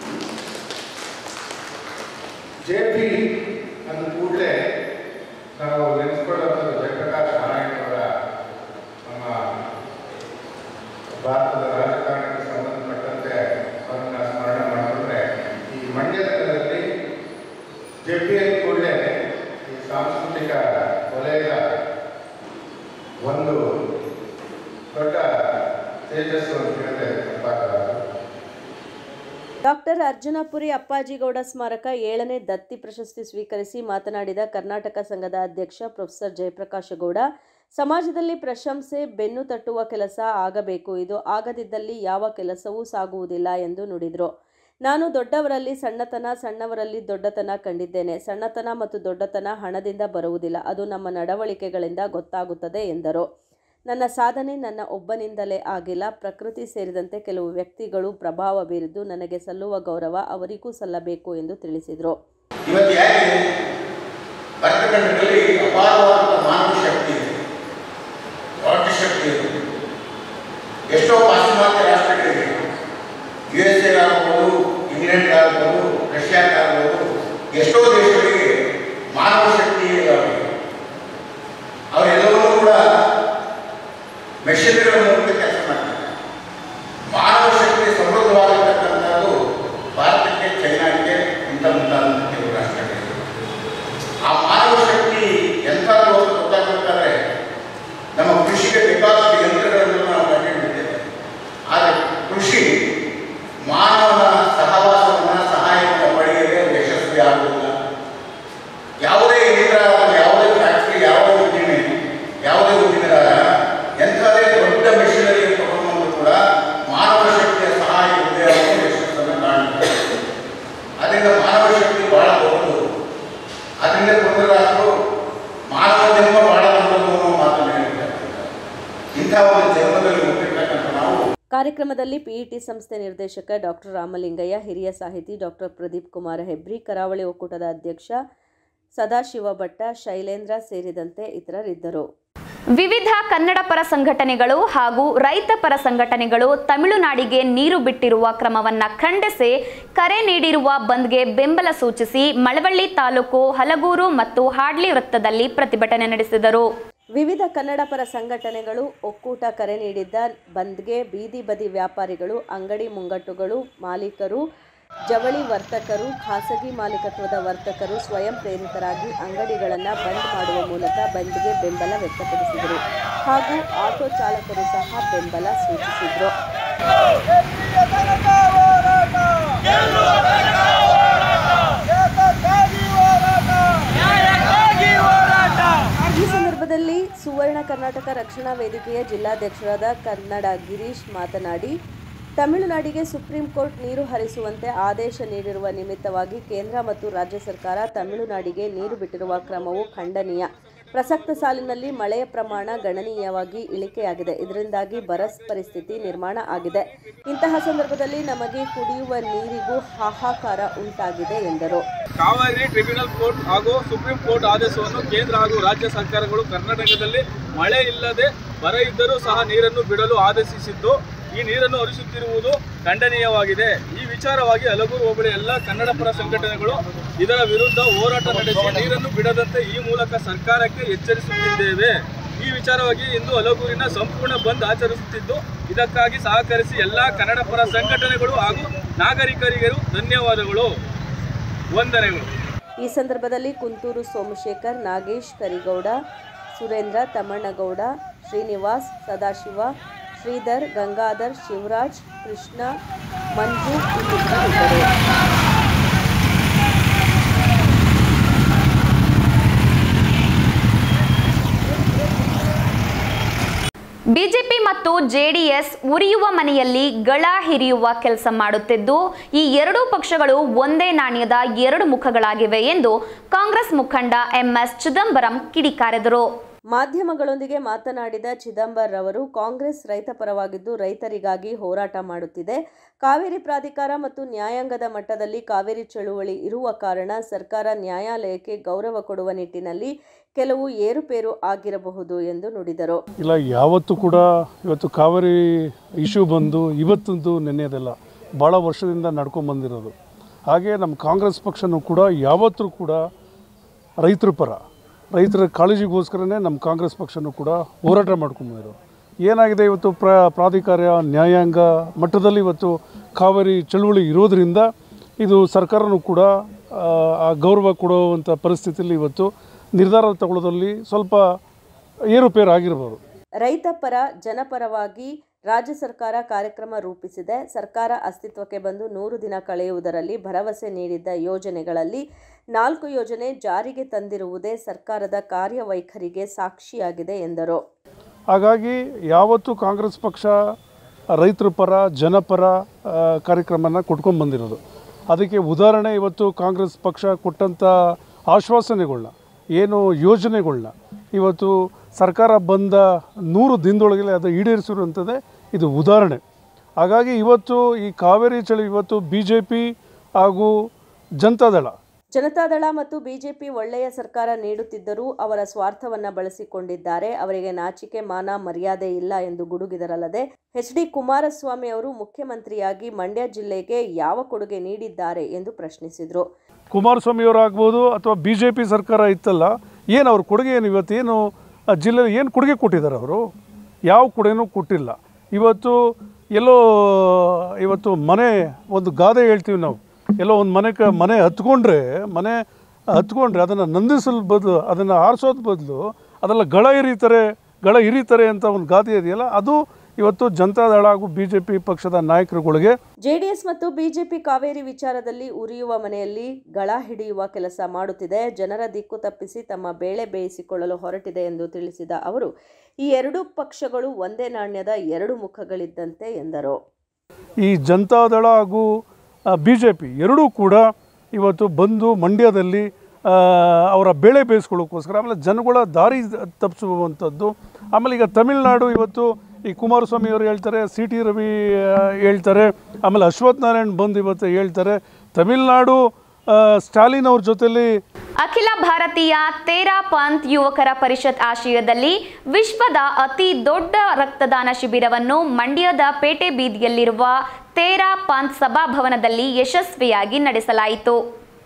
ಜೆ ಪಿ ಅಂದ ಕೂಡಲೇ ನಮ್ಮ ಭಾರತದ ರಾಜಕಾರಣಕ್ಕೆ ಸಂಬಂಧಪಟ್ಟಂತೆ ಅವರನ್ನ ಸ್ಮರಣೆ ಮಾಡಿಕೊಂಡ್ರೆ ಈ ಮಂಡ್ಯ ನಗರದಲ್ಲಿ ಜೆ ಕೂಡಲೇ ಈ ಸಾಂಸ್ಕೃತಿಕ ವಲಯದ ಒಂದು ದೊಡ್ಡ ತೇಜಸ್ಸು ಅಂತ ಹೇಳಿದ್ರೆ ತಪ್ಪಾಗಲಾರದು ಡಾಕ್ಟರ್ ಅರ್ಜುನಪುರಿ ಅಪ್ಪಾಜಿಗೌಡ ಸ್ಮಾರಕ ಏಳನೇ ದತ್ತಿ ಪ್ರಶಸ್ತಿ ಸ್ವೀಕರಿಸಿ ಮಾತನಾಡಿದ ಕರ್ನಾಟಕ ಸಂಘದ ಅಧ್ಯಕ್ಷ ಪ್ರೊಫೆಸರ್ ಜಯಪ್ರಕಾಶ ಗೌಡ ಸಮಾಜದಲ್ಲಿ ಪ್ರಶಂಸೆ ಬೆನ್ನು ತಟ್ಟುವ ಕೆಲಸ ಆಗಬೇಕು ಇದು ಆಗದಿದ್ದಲ್ಲಿ ಯಾವ ಕೆಲಸವೂ ಸಾಗುವುದಿಲ್ಲ ಎಂದು ನುಡಿದರು ನಾನು ದೊಡ್ಡವರಲ್ಲಿ ಸಣ್ಣತನ ಸಣ್ಣವರಲ್ಲಿ ದೊಡ್ಡತನ ಕಂಡಿದ್ದೇನೆ ಸಣ್ಣತನ ಮತ್ತು ದೊಡ್ಡತನ ಹಣದಿಂದ ಬರುವುದಿಲ್ಲ ಅದು ನಮ್ಮ ನಡವಳಿಕೆಗಳಿಂದ ಗೊತ್ತಾಗುತ್ತದೆ ಎಂದರು ನನ್ನ ಸಾಧನೆ ನನ್ನ ಒಬ್ಬನಿಂದಲೇ ಆಗಿಲ್ಲ ಪ್ರಕೃತಿ ಸೇರಿದಂತೆ ಕೆಲವು ವ್ಯಕ್ತಿಗಳು ಪ್ರಭಾವ ಬೀರಿದ್ದು ನನಗೆ ಸಲ್ಲುವ ಗೌರವ ಅವರಿಗೂ ಸಲ್ಲಬೇಕು ಎಂದು ತಿಳಿಸಿದರು ಇವತ್ತು ಯಾಕೆ ಭರತಖಂಡದಲ್ಲಿ ಅಪಾರವಾದಂಥ ಮಾನವ ಶಕ್ತಿ ಇದೆ ದೊಡ್ಡ ಶಕ್ತಿ ಇದೆ ಎಷ್ಟೋ ಪಾಶ್ಚಿಮಾತ್ಯ ರಾಷ್ಟ್ರಗಳಿವೆ ಯು ಎಸ್ ಎ ಆಗ್ಬೋದು ಇಂಗ್ಲೆಂಡ್ ಆಗ್ಬೋದು ರಷ್ಯಾಕ್ಕಾಗ್ಬೋದು ಎಷ್ಟೋ ದೇಶಗಳಿಗೆ ಮಾನವ ಶಕ್ತಿ ಇದೆ ಅವರಿಗೆ ಅವರೆಲ್ಲವನ್ನೂ ಕೂಡ ಮೆಷಿನ್ಗಳ ಮೂಲಕ ಕೆಲಸ ಮಾಡ್ತಾರೆ ಮಾನವ ಶಕ್ತಿ ಸಮೃದ್ಧವಾಗಿರ್ತಕ್ಕಂಥದ್ದು ಭಾರತಕ್ಕೆ ಚೈನಾಕ್ಕೆ ಇಂಥ ಮುಂತಾದಂಥ ಕೆಲವು ರಾಷ್ಟ್ರಗಳಿವೆ ಆ ಮಾನವ ಶಕ್ತಿ ಎಂಥದ್ದು ಅಂತ ಗೊತ್ತಾಗಬೇಕಾದ್ರೆ ನಮ್ಮ ಕೃಷಿಗೆ ಬೇಕಾದ ಯಂತ್ರಗಳನ್ನು ನಾವು ಕಂಡುಹಿಡಿದ್ದೇವೆ ಆದರೆ ಕೃಷಿ ಮಾನವನ ಸಹವಾಸವನ್ನು ಸಹಾಯವನ್ನು ಪಡೆಯದೆ ಯಶಸ್ವಿ ಆಗುವುದಿಲ್ಲ ಯಾವುದೇ ಯಂತ್ರ ಅಥವಾ ಯಾವುದೇ ಫ್ಯಾಕ್ಟ್ರಿ ಯಾವುದೇ ಉದ್ದಿಮೆ ಯಾವುದೇ ಉದ್ದಿಮೆದಾರ ಎಂಥದೇ ದೊಡ್ಡ ಮೆಷಿನರಿ ತಗೊಂಡು ಕೂಡ ಮಾನವ ಶಕ್ತಿಯ ಸಹಾಯ ಇಲ್ಲದೆ ಅವರು ಯಶಸ್ಸನ್ನು ಕಾಣುತ್ತಾರೆ ಅದರಿಂದ ಮಾನವ ಶಕ್ತಿ ಬಹಳ ದೊಡ್ಡದು ಅದರಿಂದ ಕೊಂಡರಾದ್ರು ಮಾನವ ಜನ್ಮ ಬಹಳ ದೊಡ್ಡದು ಅನ್ನೋ ಮಾತನ್ನು ಹೇಳಿದ್ದಾರೆ ಇಂಥ ಒಂದು ಜನ್ಮದಲ್ಲಿ ಹುಟ್ಟಿರ್ತಕ್ಕಂಥ ನಾವು ಕಾರ್ಯಕ್ರಮದಲ್ಲಿ ಪಿಇಟಿ ಸಂಸ್ಥೆ ನಿರ್ದೇಶಕ ಡಾಕ್ಟರ್ ರಾಮಲಿಂಗಯ್ಯ ಹಿರಿಯ ಸಾಹಿತಿ ಡಾಕ್ಟರ್ ಪ್ರದೀಪ್ ಕುಮಾರ ಹೆಬ್ರಿ ಕರಾವಳಿ ಒಕ್ಕೂಟದ ಅಧ್ಯಕ್ಷ ಸದಾಶಿವ ಭಟ್ಟ ಶೈಲೇಂದ್ರ ಸೇರಿದಂತೆ ಇತರರಿದ್ದರು ವಿವಿಧ ಕನ್ನಡ ಪರ ಸಂಘಟನೆಗಳು ಹಾಗೂ ರೈತ ಪರ ಸಂಘಟನೆಗಳು ತಮಿಳುನಾಡಿಗೆ ನೀರು ಬಿಟ್ಟಿರುವ ಕ್ರಮವನ್ನ ಖಂಡಿಸಿ ಕರೆ ನೀಡಿರುವ ಬಂದ್ಗೆ ಬೆಂಬಲ ಸೂಚಿಸಿ ಮಳವಳ್ಳಿ ತಾಲೂಕು ಹಲಗೂರು ಮತ್ತು ಹಾಡ್ಲಿ ವೃತ್ತದಲ್ಲಿ ಪ್ರತಿಭಟನೆ ನಡೆಸಿದರು ವಿವಿಧ ಕನ್ನಡ ಪರ ಸಂಘಟನೆಗಳು ಒಕ್ಕೂಟ ಕರೆ ನೀಡಿದ್ದ ಬಂದ್ಗೆ ಬೀದಿ ಬದಿ ವ್ಯಾಪಾರಿಗಳು ಅಂಗಡಿ ಮುಂಗಟ್ಟುಗಳು ಮಾಲೀಕರು ಜವಳಿ ವರ್ತಕರು ಖಾಸಗಿ ಮಾಲೀಕತ್ವದ ವರ್ತಕರು ಸ್ವಯಂ ಪ್ರೇರಿತರಾಗಿ ಅಂಗಡಿಗಳನ್ನು ಬಂದ್ ಮಾಡುವ ಮೂಲಕ ಬಂದ್ಗೆ ಬೆಂಬಲ ವ್ಯಕ್ತಪಡಿಸಿದರು ಹಾಗೂ ಆಟೋ ಚಾಲಕರು ಸಹ ಬೆಂಬಲ ಸೂಚಿಸಿದರು ಈ ಸಂದರ್ಭದಲ್ಲಿ ಸುವರ್ಣ ಕರ್ನಾಟಕ ರಕ್ಷಣಾ ವೇದಿಕೆಯ ಜಿಲ್ಲಾಧ್ಯಕ್ಷರಾದ ಕನ್ನಡ ಗಿರೀಶ್ ಮಾತನಾಡಿ ತಮಿಳುನಾಡಿಗೆ ಸುಪ್ರೀಂ ಕೋರ್ಟ್ ನೀರು ಹರಿಸುವಂತೆ ಆದೇಶ ನೀಡಿರುವ ನಿಮಿತ್ತವಾಗಿ ಕೇಂದ್ರ ಮತ್ತು ರಾಜ್ಯ ಸರ್ಕಾರ ತಮಿಳುನಾಡಿಗೆ ನೀರು ಬಿಟ್ಟಿರುವ ಕ್ರಮವು ಖಂಡನೀಯ ಪ್ರಸಕ್ತ ಸಾಲಿನಲ್ಲಿ ಮಳೆಯ ಪ್ರಮಾಣ ಗಣನೀಯವಾಗಿ ಇಳಿಕೆಯಾಗಿದೆ ಇದರಿಂದಾಗಿ ಬರ ಪರಿಸ್ಥಿತಿ ನಿರ್ಮಾಣ ಆಗಿದೆ ಇಂತಹ ಸಂದರ್ಭದಲ್ಲಿ ನಮಗೆ ಕುಡಿಯುವ ನೀರಿಗೂ ಹಾಹಾಕಾರ ಉಂಟಾಗಿದೆ ಎಂದರು ಕಾವೇರಿ ಟ್ರಿಬ್ಯುನಲ್ ಕೋರ್ಟ್ ಹಾಗೂ ಸುಪ್ರೀಂ ಕೋರ್ಟ್ ಆದೇಶವನ್ನು ಕೇಂದ್ರ ಹಾಗೂ ರಾಜ್ಯ ಸರ್ಕಾರಗಳು ಕರ್ನಾಟಕದಲ್ಲಿ ಮಳೆ ಇಲ್ಲದೆ ಬರ ಇದ್ದರೂ ಸಹ ನೀರನ್ನು ಬಿಡಲು ಆದೇಶಿಸಿದ್ದು ಈ ನೀರನ್ನು ಹರಿಸುತ್ತಿರುವುದು ಖಂಡನೀಯವಾಗಿದೆ ಈ ವಿಚಾರವಾಗಿ ಹಲಗೂರು ಹೋಬಳಿ ಎಲ್ಲ ಕನ್ನಡ ಪರ ಸಂಘಟನೆಗಳು ಇದರ ವಿರುದ್ಧ ಹೋರಾಟ ನಡೆಸಿ ನೀರನ್ನು ಬಿಡದಂತೆ ಈ ಮೂಲಕ ಸರ್ಕಾರಕ್ಕೆ ಎಚ್ಚರಿಸುತ್ತಿದ್ದೇವೆ ಈ ವಿಚಾರವಾಗಿ ಇಂದು ಹಲಗೂರಿನ ಸಂಪೂರ್ಣ ಬಂದ್ ಆಚರಿಸುತ್ತಿದ್ದು ಇದಕ್ಕಾಗಿ ಸಹಕರಿಸಿ ಎಲ್ಲ ಕನ್ನಡ ಪರ ಸಂಘಟನೆಗಳು ಹಾಗೂ ನಾಗರಿಕರಿಗೂ ಧನ್ಯವಾದಗಳು ವಂದನೆಗಳು ಈ ಸಂದರ್ಭದಲ್ಲಿ ಕುಂತೂರು ಸೋಮಶೇಖರ್ ನಾಗೇಶ್ ಕರಿಗೌಡ ಸುರೇಂದ್ರ ತಮ್ಮಣ್ಣಗೌಡ ಶ್ರೀನಿವಾಸ್ ಸದಾಶಿವ ಶ್ರೀಧರ್ ಗಂಗಾಧರ್ ಶಿವರಾಜ್ ಕೃಷ್ಣ ಮಂಜು ಇನ್ನಿತರರಿದ್ದರು ಬಿಜೆಪಿ ಮತ್ತು ಜೆಡಿಎಸ್ ಉರಿಯುವ ಮನೆಯಲ್ಲಿ ಗಳ ಹಿರಿಯುವ ಕೆಲಸ ಮಾಡುತ್ತಿದ್ದು ಈ ಎರಡೂ ಪಕ್ಷಗಳು ಒಂದೇ ನಾಣ್ಯದ ಎರಡು ಮುಖಗಳಾಗಿವೆ ಎಂದು ಕಾಂಗ್ರೆಸ್ ಮುಖಂಡ ಎಂಎಸ್ ಚಿದಂಬರಂ ಕಿಡಿಕಾರೆದರು ಮಾಧ್ಯಮಗಳೊಂದಿಗೆ ಮಾತನಾಡಿದ ಚಿದಂಬರ್ ಅವರು ಕಾಂಗ್ರೆಸ್ ರೈತ ಪರವಾಗಿದ್ದು ರೈತರಿಗಾಗಿ ಹೋರಾಟ ಮಾಡುತ್ತಿದೆ ಕಾವೇರಿ ಪ್ರಾಧಿಕಾರ ಮತ್ತು ನ್ಯಾಯಾಂಗದ ಮಟ್ಟದಲ್ಲಿ ಕಾವೇರಿ ಚಳುವಳಿ ಇರುವ ಕಾರಣ ಸರ್ಕಾರ ನ್ಯಾಯಾಲಯಕ್ಕೆ ಗೌರವ ಕೊಡುವ ನಿಟ್ಟಿನಲ್ಲಿ ಕೆಲವು ಏರುಪೇರು ಆಗಿರಬಹುದು ಎಂದು ನುಡಿದರು ಇಲ್ಲ ಯಾವತ್ತೂ ಕೂಡ ಇವತ್ತು ಕಾವೇರಿ ಇಶ್ಯೂ ಬಂದು ಇವತ್ತಂದು ನೆನೆಯೋದಿಲ್ಲ ಭಾಳ ವರ್ಷದಿಂದ ನಡ್ಕೊಂಡು ಬಂದಿರೋದು ಹಾಗೆ ನಮ್ಮ ಕಾಂಗ್ರೆಸ್ ಪಕ್ಷನೂ ಕೂಡ ಯಾವತ್ತೂ ಕೂಡ ರೈತರ ಪರ ರೈತರ ಕಾಳಜಿಗೋಸ್ಕರನೇ ನಮ್ಮ ಕಾಂಗ್ರೆಸ್ ಪಕ್ಷನೂ ಕೂಡ ಹೋರಾಟ ಮಾಡ್ಕೊಂಡು ಬಂದಿರೋದು ಏನಾಗಿದೆ ಇವತ್ತು ಪ್ರ ಪ್ರಾಧಿಕಾರ ನ್ಯಾಯಾಂಗ ಮಟ್ಟದಲ್ಲಿ ಇವತ್ತು ಕಾವೇರಿ ಚಳುವಳಿ ಇರೋದರಿಂದ ಇದು ಸರ್ಕಾರನೂ ಕೂಡ ಆ, ಆ ಗೌರವ ಕೊಡುವಂಥ ಪರಿಸ್ಥಿತಿಯಲ್ಲಿ ಇವತ್ತು ನಿರ್ಧಾರ ತಗೊಳ್ಳೋದ್ರಲ್ಲಿ ಸ್ವಲ್ಪ ಏರುಪೇರು ಆಗಿರ್ಬೋದು ರೈತ ಪರ ಜನಪರವಾಗಿ ರಾಜ್ಯ ಸರ್ಕಾರ ಕಾರ್ಯಕ್ರಮ ರೂಪಿಸಿದೆ ಸರ್ಕಾರ ಅಸ್ತಿತ್ವಕ್ಕೆ ಬಂದು ನೂರು ದಿನ ಕಳೆಯುವುದರಲ್ಲಿ ಭರವಸೆ ನೀಡಿದ್ದ ಯೋಜನೆಗಳಲ್ಲಿ ನಾಲ್ಕು ಯೋಜನೆ ಜಾರಿಗೆ ತಂದಿರುವುದೇ ಸರ್ಕಾರದ ಕಾರ್ಯವೈಖರಿಗೆ ಸಾಕ್ಷಿಯಾಗಿದೆ ಎಂದರು ಹಾಗಾಗಿ ಯಾವತ್ತೂ ಕಾಂಗ್ರೆಸ್ ಪಕ್ಷ ರೈತರ ಪರ ಜನಪರ ಆ, ಕಾರ್ಯಕ್ರಮನ ಕೊಟ್ಕೊಂಡು ಬಂದಿರೋದು ಅದಕ್ಕೆ ಉದಾಹರಣೆ ಇವತ್ತು ಕಾಂಗ್ರೆಸ್ ಪಕ್ಷ ಕೊಟ್ಟಂಥ ಆಶ್ವಾಸನೆಗಳನ್ನ ಏನು ಯೋಜನೆಗಳನ್ನ ಇವತ್ತು ಸರ್ಕಾರ ಬಂದ ನೂರು ದಿನದೊಳಗೆ ಅದು ಈಡೇರಿಸಿರುವಂಥದ್ದೇ ಇದು ಉದಾಹರಣೆ ಹಾಗಾಗಿ ಇವತ್ತು ಈ ಕಾವೇರಿ ಚಳಿ ಇವತ್ತು ಬಿ ಜೆ ಪಿ ಹಾಗೂ ಜನತಾದಳ ಜನತಾದಳ ಮತ್ತು ಬಿಜೆಪಿ ಒಳ್ಳೆಯ ಸರ್ಕಾರ ನೀಡುತ್ತಿದ್ದರೂ ಅವರ ಸ್ವಾರ್ಥವನ್ನ ಬಳಸಿಕೊಂಡಿದ್ದಾರೆ ಅವರಿಗೆ ನಾಚಿಕೆ ಮಾನ ಮರ್ಯಾದೆ ಇಲ್ಲ ಎಂದು ಗುಡುಗಿದರಲ್ಲದೆ ಎಚ್ ಡಿ ಕುಮಾರಸ್ವಾಮಿ ಅವರು ಮುಖ್ಯಮಂತ್ರಿಯಾಗಿ ಮಂಡ್ಯ ಜಿಲ್ಲೆಗೆ ಯಾವ ಕೊಡುಗೆ ನೀಡಿದ್ದಾರೆ ಎಂದು ಪ್ರಶ್ನಿಸಿದರು ಕುಮಾರಸ್ವಾಮಿಯವರಾಗ್ಬೋದು ಅಥವಾ ಬಿ ಜೆ ಪಿ ಸರ್ಕಾರ ಇತ್ತಲ್ಲ ಏನು ಅವ್ರ ಕೊಡುಗೆ ಏನು ಇವತ್ತೇನು ಆ ಜಿಲ್ಲೆ ಏನು ಕೊಡುಗೆ ಕೊಟ್ಟಿದ್ದಾರೆ ಅವರು ಯಾವ ಕೊಡುಗೆನೂ ಕೊಟ್ಟಿಲ್ಲ ಇವತ್ತು ಎಲ್ಲೋ ಇವತ್ತು ಮನೆ ಒಂದು ಗಾದೆ ಹೇಳ್ತೀವಿ ನಾವು ಎಲ್ಲೋ ಒಂದು ಮನೆ ಕ ಮನೆ ಹತ್ಕೊಂಡ್ರೆ ಮನೆ ಹತ್ಕೊಂಡ್ರೆ ಅದನ್ನು ನಂದಿಸಲ್ ಬದಲು ಅದನ್ನು ಆರಿಸೋದು ಬದಲು ಅದೆಲ್ಲ ಗಳ ಇರೀತಾರೆ ಗಳ ಇರೀತಾರೆ ಅಂತ ಒಂದು ಗಾದೆ ಇದೆಯಲ್ಲ ಅದು ಇವತ್ತು ಜನತಾದಳ ಹಾಗೂ ಬಿ ಜೆ ಪಿ ಪಕ್ಷದ ನಾಯಕರುಗಳಿಗೆ ಜೆಡಿಎಸ್ ಮತ್ತು ಬಿಜೆಪಿ ಕಾವೇರಿ ವಿಚಾರದಲ್ಲಿ ಉರಿಯುವ ಮನೆಯಲ್ಲಿ ಗಳ ಹಿಡಿಯುವ ಕೆಲಸ ಮಾಡುತ್ತಿದೆ ಜನರ ದಿಕ್ಕು ತಪ್ಪಿಸಿ ತಮ್ಮ ಬೇಳೆ ಬೇಯಿಸಿಕೊಳ್ಳಲು ಹೊರಟಿದೆ ಎಂದು ತಿಳಿಸಿದ ಅವರು ಈ ಎರಡೂ ಪಕ್ಷಗಳು ಒಂದೇ ನಾಣ್ಯದ ಎರಡು ಮುಖಗಳಿದ್ದಂತೆ ಎಂದರು ಈ ಜನತಾದಳ ಹಾಗೂ ಬಿ ಜೆ ಪಿ ಎರಡೂ ಕೂಡ ಇವತ್ತು ಬಂದು ಮಂಡ್ಯದಲ್ಲಿ ಆ, ಅವರ ಬೆಳೆ ಬೇಯಿಸ್ಕೊಳ್ಳೋಕ್ಕೋಸ್ಕರ ಆಮೇಲೆ ಜನಗಳ ದಾರಿ ತಪ್ಪಿಸುವಂಥದ್ದು ಆಮೇಲೆ ಈಗ ತಮಿಳ್ನಾಡು ಇವತ್ತು ಈ ಕುಮಾರಸ್ವಾಮಿ ಅವರು ಹೇಳ್ತಾರೆ ಸಿ ಟಿ ರವಿ ಆ, ಹೇಳ್ತಾರೆ ಆಮೇಲೆ ಅಶ್ವಥ್ ನಾರಾಯಣ್ ಬಂದು ಇವತ್ತು ಹೇಳ್ತಾರೆ ತಮಿಳ್ನಾಡು ಆ, ಸ್ಟಾಲಿನ್ ಅವ್ರ ಜೊತೆಲಿ ಅಖಿಲ ಭಾರತೀಯ ತೇರಾ ಪಂಥ್ ಯುವಕರ ಪರಿಷತ್ ಆಶ್ರಯದಲ್ಲಿ ವಿಶ್ವದ ಅತಿ ದೊಡ್ಡ ರಕ್ತದಾನ ಶಿಬಿರವನ್ನು ಮಂಡ್ಯದ ಪೇಟೆ ಬೀದಿಯಲ್ಲಿರುವ ತೇರಾ ಪಂಥ್ ಸಭಾಭವನದಲ್ಲಿ ಯಶಸ್ವಿಯಾಗಿ ನಡೆಸಲಾಯಿತು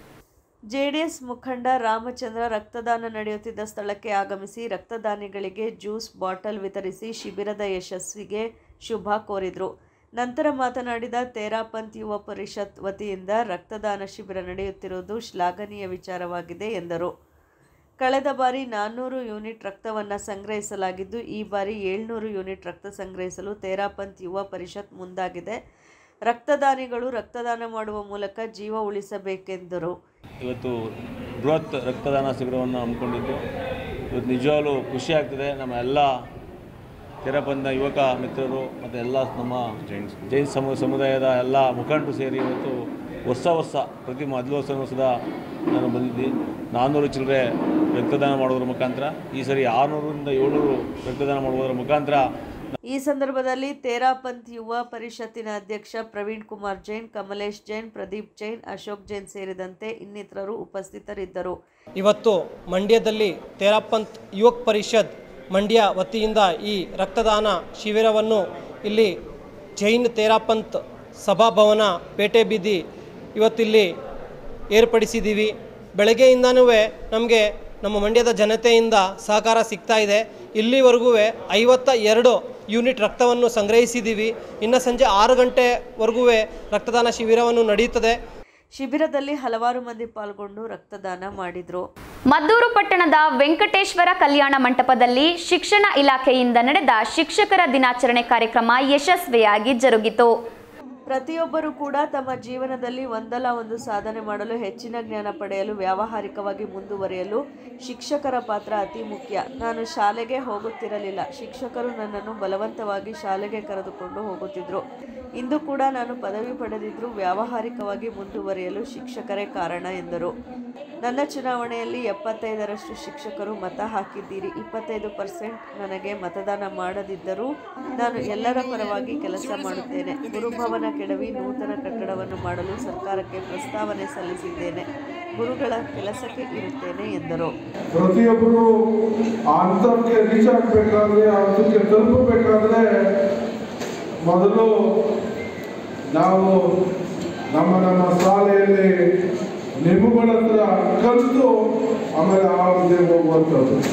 ಜೆಡಿಎಸ್ ಮುಖಂಡ ರಾಮಚಂದ್ರ ರಕ್ತದಾನ ನಡೆಯುತ್ತಿದ್ದ ಸ್ಥಳಕ್ಕೆ ಆಗಮಿಸಿ ರಕ್ತದಾನಿಗಳಿಗೆ ಜ್ಯೂಸ್ ಬಾಟಲ್ ವಿತರಿಸಿ ಶಿಬಿರದ ಯಶಸ್ವಿಗೆ ಶುಭ ಕೋರಿದರು ನಂತರ ಮಾತನಾಡಿದ ತೇರಾಪಂಥ್ ಯುವ ಪರಿಷತ್ ವತಿಯಿಂದ ರಕ್ತದಾನ ಶಿಬಿರ ನಡೆಯುತ್ತಿರುವುದು ಶ್ಲಾಘನೀಯ ವಿಚಾರವಾಗಿದೆ ಎಂದರು ಕಳೆದ ಬಾರಿ ನಾನ್ನೂರು ಯೂನಿಟ್ ರಕ್ತವನ್ನು ಸಂಗ್ರಹಿಸಲಾಗಿದ್ದು ಈ ಬಾರಿ ಏಳ್ನೂರು ಯೂನಿಟ್ ರಕ್ತ ಸಂಗ್ರಹಿಸಲು ತೇರಾಪಂಥ್ ಯುವ ಪರಿಷತ್ ಮುಂದಾಗಿದೆ ರಕ್ತದಾನಿಗಳು ರಕ್ತದಾನ ಮಾಡುವ ಮೂಲಕ ಜೀವ ಉಳಿಸಬೇಕೆಂದರು ಇವತ್ತು ಬೃಹತ್ ರಕ್ತದಾನ ಶಿಬಿರವನ್ನು ಹಮ್ಮಿಕೊಂಡಿದ್ದು ಇವತ್ತು ನಿಜವಾಗ್ಲೂ ಖುಷಿ ಆಗ್ತಿದೆ ನಮ್ಮ ಎಲ್ಲ ತೆರಪಂದ ಯುವಕ ಮಿತ್ರರು ಮತ್ತು ಎಲ್ಲ ನಮ್ಮ ಜೈನ್ ಸಮು ಸಮುದಾಯದ ಎಲ್ಲ ಮುಖಂಡರು ಸೇರಿ ಇವತ್ತು ಹೊಸ ಹೊಸ ಪ್ರತಿ ಮೊದಲು ಹೊಸ ಹೊಸದ ನಾನು ಬಂದಿದ್ದೆ ನಾನ್ನೂರು ಚಿಲ್ಲರೆ ರಕ್ತದಾನ ಮಾಡೋದ್ರ ಮುಖಾಂತರ ಈ ಸರಿ ಆರುನೂರರಿಂದ ಏಳ್ನೂರು ರಕ್ತದಾನ ಮಾಡುವುದರ ಮುಖಾಂತರ ಈ ಸಂದರ್ಭದಲ್ಲಿ ತೇರಾಪಂಥ್ ಯುವ ಪರಿಷತ್ತಿನ ಅಧ್ಯಕ್ಷ ಪ್ರವೀಣ್ ಕುಮಾರ್ ಜೈನ್ ಕಮಲೇಶ್ ಜೈನ್ ಪ್ರದೀಪ್ ಜೈನ್ ಅಶೋಕ್ ಜೈನ್ ಸೇರಿದಂತೆ ಇನ್ನಿತರರು ಉಪಸ್ಥಿತರಿದ್ದರು ಇವತ್ತು ಮಂಡ್ಯದಲ್ಲಿ ತೇರಾಪಂಥ್ ಯುವಕ್ ಪರಿಷತ್ ಮಂಡ್ಯ ವತಿಯಿಂದ ಈ ರಕ್ತದಾನ ಶಿಬಿರವನ್ನು ಇಲ್ಲಿ ಜೈನ್ ತೇರಾಪಂಥ್ ಸಭಾಭವನ ಪೇಟೆ ಬೀದಿ ಇವತ್ತಿಲ್ಲಿ ಏರ್ಪಡಿಸಿದ್ದೀವಿ ಬೆಳಗ್ಗೆಯಿಂದನೂ ನಮಗೆ ನಮ್ಮ ಮಂಡ್ಯದ ಜನತೆಯಿಂದ ಸಹಕಾರ ಸಿಗ್ತಾ ಇದೆ ಇಲ್ಲಿವರೆಗೂ ಐವತ್ತ ಎರಡು ಯೂನಿಟ್ ರಕ್ತವನ್ನು ಸಂಗ್ರಹಿಸಿದ್ದೀವಿ ಇನ್ನು ಸಂಜೆ ಆರು ಗಂಟೆವರೆಗೂ ರಕ್ತದಾನ ಶಿಬಿರವನ್ನು ನಡೆಯುತ್ತದೆ ಶಿಬಿರದಲ್ಲಿ ಹಲವಾರು ಮಂದಿ ಪಾಲ್ಗೊಂಡು ರಕ್ತದಾನ ಮಾಡಿದರು ಮದ್ದೂರು ಪಟ್ಟಣದ ವೆಂಕಟೇಶ್ವರ ಕಲ್ಯಾಣ ಮಂಟಪದಲ್ಲಿ ಶಿಕ್ಷಣ ಇಲಾಖೆಯಿಂದ ನಡೆದ ಶಿಕ್ಷಕರ ದಿನಾಚರಣೆ ಕಾರ್ಯಕ್ರಮ ಯಶಸ್ವಿಯಾಗಿ ಜರುಗಿತು ಪ್ರತಿಯೊಬ್ಬರೂ ಕೂಡ ತಮ್ಮ ಜೀವನದಲ್ಲಿ ಒಂದಲ್ಲ ಒಂದು ಸಾಧನೆ ಮಾಡಲು ಹೆಚ್ಚಿನ ಜ್ಞಾನ ಪಡೆಯಲು ವ್ಯಾವಹಾರಿಕವಾಗಿ ಮುಂದುವರಿಯಲು ಶಿಕ್ಷಕರ ಪಾತ್ರ ಅತಿ ಮುಖ್ಯ ನಾನು ಶಾಲೆಗೆ ಹೋಗುತ್ತಿರಲಿಲ್ಲ ಶಿಕ್ಷಕರು ನನ್ನನ್ನು ಬಲವಂತವಾಗಿ ಶಾಲೆಗೆ ಕರೆದುಕೊಂಡು ಹೋಗುತ್ತಿದ್ದರು ಇಂದು ಕೂಡ ನಾನು ಪದವಿ ಪಡೆದಿದ್ದರೂ ವ್ಯಾವಹಾರಿಕವಾಗಿ ಮುಂದುವರಿಯಲು ಶಿಕ್ಷಕರೇ ಕಾರಣ ಎಂದರು ನನ್ನ ಚುನಾವಣೆಯಲ್ಲಿ ಎಪ್ಪತ್ತೈದರಷ್ಟು ಶಿಕ್ಷಕರು ಮತ ಹಾಕಿದ್ದೀರಿ ಇಪ್ಪತ್ತೈದು ಪರ್ಸೆಂಟ್ ನನಗೆ ಮತದಾನ ಮಾಡದಿದ್ದರೂ ನಾನು ಎಲ್ಲರ ಪರವಾಗಿ ಕೆಲಸ ಮಾಡುತ್ತೇನೆ ಗುರುಭವನ ಕೆಡವಿ ನೂತನ ಕಟ್ಟಡವನ್ನು ಮಾಡಲು ಸರ್ಕಾರಕ್ಕೆ ಪ್ರಸ್ತಾವನೆ ಸಲ್ಲಿಸಿದ್ದೇನೆ ಗುರುಗಳ ಕೆಲಸಕ್ಕೆ ಇರುತ್ತೇನೆ ಎಂದರು ಪ್ರತಿಯೊಬ್ಬರು ಆ ಹಂತಕ್ಕೆ ರೀಚ್ ಆಗಬೇಕಾದ್ರೆ ಆ ಹಂತಕ್ಕೆ ತಲುಪಬೇಕಾದ್ರೆ ಮೊದಲು ನಾವು ನಮ್ಮ ನಮ್ಮ ಶಾಲೆಯಲ್ಲಿ ನಿಮ್ಮಗಳ ಹತ್ರ ಕಲಿತು ಆಮೇಲೆ ಆ ಹುದ್ದೆಗೆ ಹೋಗುವಂಥದ್ದು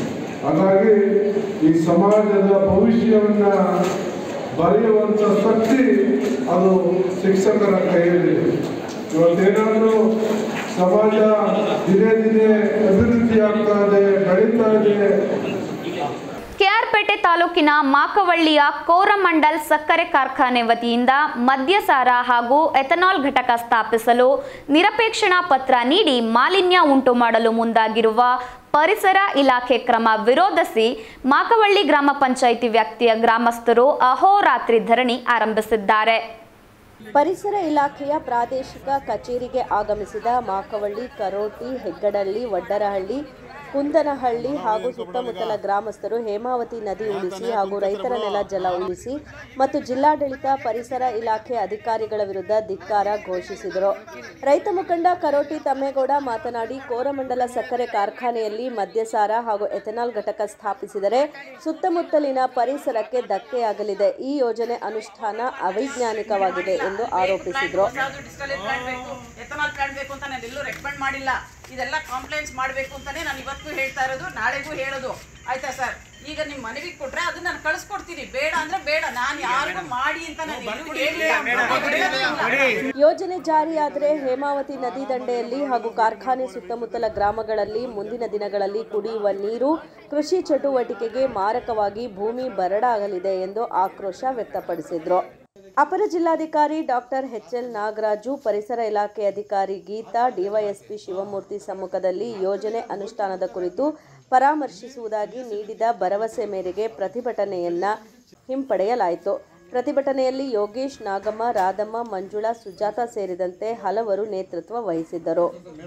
ಹಾಗಾಗಿ ಈ ಸಮಾಜದ ಭವಿಷ್ಯವನ್ನ ಬರೆಯುವಂಥ ಶಕ್ತಿ ಅದು ಶಿಕ್ಷಕರ ಕೈಯಲ್ಲಿದೆ ಇವತ್ತೇನಾದರೂ ಸಮಾಜ ದಿನೇ ದಿನೇ ಅಭಿವೃದ್ಧಿ ಆಗ್ತಾ ಇದೆ ಬೆಳೀತಾ ಇದೆ ಕೆಆರ್ಪೇಟೆ ತಾಲೂಕಿನ ಮಾಕವಳ್ಳಿಯ ಕೋರಮಂಡಲ್ ಸಕ್ಕರೆ ಕಾರ್ಖಾನೆ ವತಿಯಿಂದ ಮದ್ಯಸಾರ ಹಾಗೂ ಎಥನಾಲ್ ಘಟಕ ಸ್ಥಾಪಿಸಲು ನಿರಪೇಕ್ಷಣಾ ಪತ್ರ ನೀಡಿ ಮಾಲಿನ್ಯ ಉಂಟು ಮಾಡಲು ಮುಂದಾಗಿರುವ ಪರಿಸರ ಇಲಾಖೆ ಕ್ರಮ ವಿರೋಧಿಸಿ ಮಾಕವಳ್ಳಿ ಗ್ರಾಮ ಪಂಚಾಯಿತಿ ವ್ಯಾಪ್ತಿಯ ಗ್ರಾಮಸ್ಥರು ಅಹೋರಾತ್ರಿ ಧರಣಿ ಆರಂಭಿಸಿದ್ದಾರೆ ಪರಿಸರ ಇಲಾಖೆಯ ಪ್ರಾದೇಶಿಕ ಕಚೇರಿಗೆ ಆಗಮಿಸಿದ ಮಾಕವಳ್ಳಿ ಕರೋಟಿ ಹೆಗ್ಗಡಳ್ಳಿ ವಡ್ಡರಹಳ್ಳಿ ಕುಂದನಹಳ್ಳಿ ಹಾಗೂ ಸುತ್ತಮುತ್ತಲ ಗ್ರಾಮಸ್ಥರು ಹೇಮಾವತಿ ನದಿ ಉಳಿಸಿ ಹಾಗೂ ರೈತರ ನೆಲ ಜಲ ಉಳಿಸಿ ಮತ್ತು ಜಿಲ್ಲಾಡಳಿತ ಪರಿಸರ ಇಲಾಖೆ ಅಧಿಕಾರಿಗಳ ವಿರುದ್ಧ ಧಿಕ್ಕಾರ ಘೋಷಿಸಿದರು ರೈತ ಮುಖಂಡ ಕರೋಟಿ ತಮ್ಮೇಗೌಡ ಮಾತನಾಡಿ ಕೋರಮಂಡಲ ಸಕ್ಕರೆ ಕಾರ್ಖಾನೆಯಲ್ಲಿ ಮದ್ಯಸಾರ ಹಾಗೂ ಎಥೆನಾಲ್ ಘಟಕ ಸ್ಥಾಪಿಸಿದರೆ ಸುತ್ತಮುತ್ತಲಿನ ಪರಿಸರಕ್ಕೆ ಧಕ್ಕೆಯಾಗಲಿದೆ ಈ ಯೋಜನೆ ಅನುಷ್ಠಾನ ಅವೈಜ್ಞಾನಿಕವಾಗಿದೆ ಎಂದು ಆರೋಪಿಸಿದರು ಎಥನಾಲ್ ಕಾಣಬೇಕು ಅಂತ ನಾನು ಎಲ್ಲೂ ರೆಕಮೆಂಡ್ ಮಾಡಿಲ್ಲ ಇದೆಲ್ಲ ಕಾಂಪ್ಲೇಂಟ್ಸ್ ಮಾಡಬೇಕು ಅಂತಾನೆ ನಾನು ಇವತ್ತು ಹೇಳ್ತಾ ಇರೋದು ನಾಳೆಗೂ ಹೇಳೋದು ಆಯ್ತಾ ಸರ್ ಈಗ ನಿಮ್ಮ ಮನವಿಗೆ ಕೊಟ್ರೆ ಅದನ್ನ ನಾನು ಕಳಿಸ್ಕೊಡ್ತೀನಿ ಬೇಡ ಅಂದ್ರೆ ಬೇಡ ನಾನು ಯಾರಿಗೂ ಮಾಡಿ ಅಂತ ನಾನು ಎಲ್ಲೂ ಹೇಳಿಲ್ಲ ಯೋಜನೆ ಜಾರಿಯಾದರೆ ಹೇಮಾವತಿ ನದಿ ದಂಡೆಯಲ್ಲಿ ಹಾಗೂ ಕಾರ್ಖಾನೆ ಸುತ್ತಮುತ್ತಲ ಗ್ರಾಮಗಳಲ್ಲಿ ಮುಂದಿನ ದಿನಗಳಲ್ಲಿ ಕುಡಿಯುವ ನೀರು ಕೃಷಿ ಚಟುವಟಿಕೆಗೆ ಮಾರಕವಾಗಿ ಭೂಮಿ ಬರಡಾಗಲಿದೆ ಎಂದು ಆಕ್ರೋಶ ವ್ಯಕ್ತಪಡಿಸಿದ್ರು ಅಪರ ಜಿಲ್ಲಾಧಿಕಾರಿ ಡಾಕ್ಟರ್ ಎಚ್ ಎಲ್ ನಾಗರಾಜು ಪರಿಸರ ಇಲಾಖೆ ಅಧಿಕಾರಿ ಗೀತಾ ಡಿವೈಎಸ್ಪಿ ಶಿವಮೂರ್ತಿ ಸಮ್ಮುಖದಲ್ಲಿ ಯೋಜನೆ ಅನುಷ್ಠಾನದ ಕುರಿತು ಪರಾಮರ್ಶಿಸುವುದಾಗಿ ನೀಡಿದ ಭರವಸೆ ಮೇರೆಗೆ ಪ್ರತಿಭಟನೆಯನ್ನ ಹಿಂಪಡೆಯಲಾಯಿತು ಪ್ರತಿಭಟನೆಯಲ್ಲಿ ಯೋಗೇಶ್ ನಾಗಮ್ಮ ರಾಧಮ್ಮ ಮಂಜುಳಾ ಸುಜಾತ ಸೇರಿದಂತೆ ಹಲವರು ನೇತೃತ್ವ ವಹಿಸಿದ್ದರು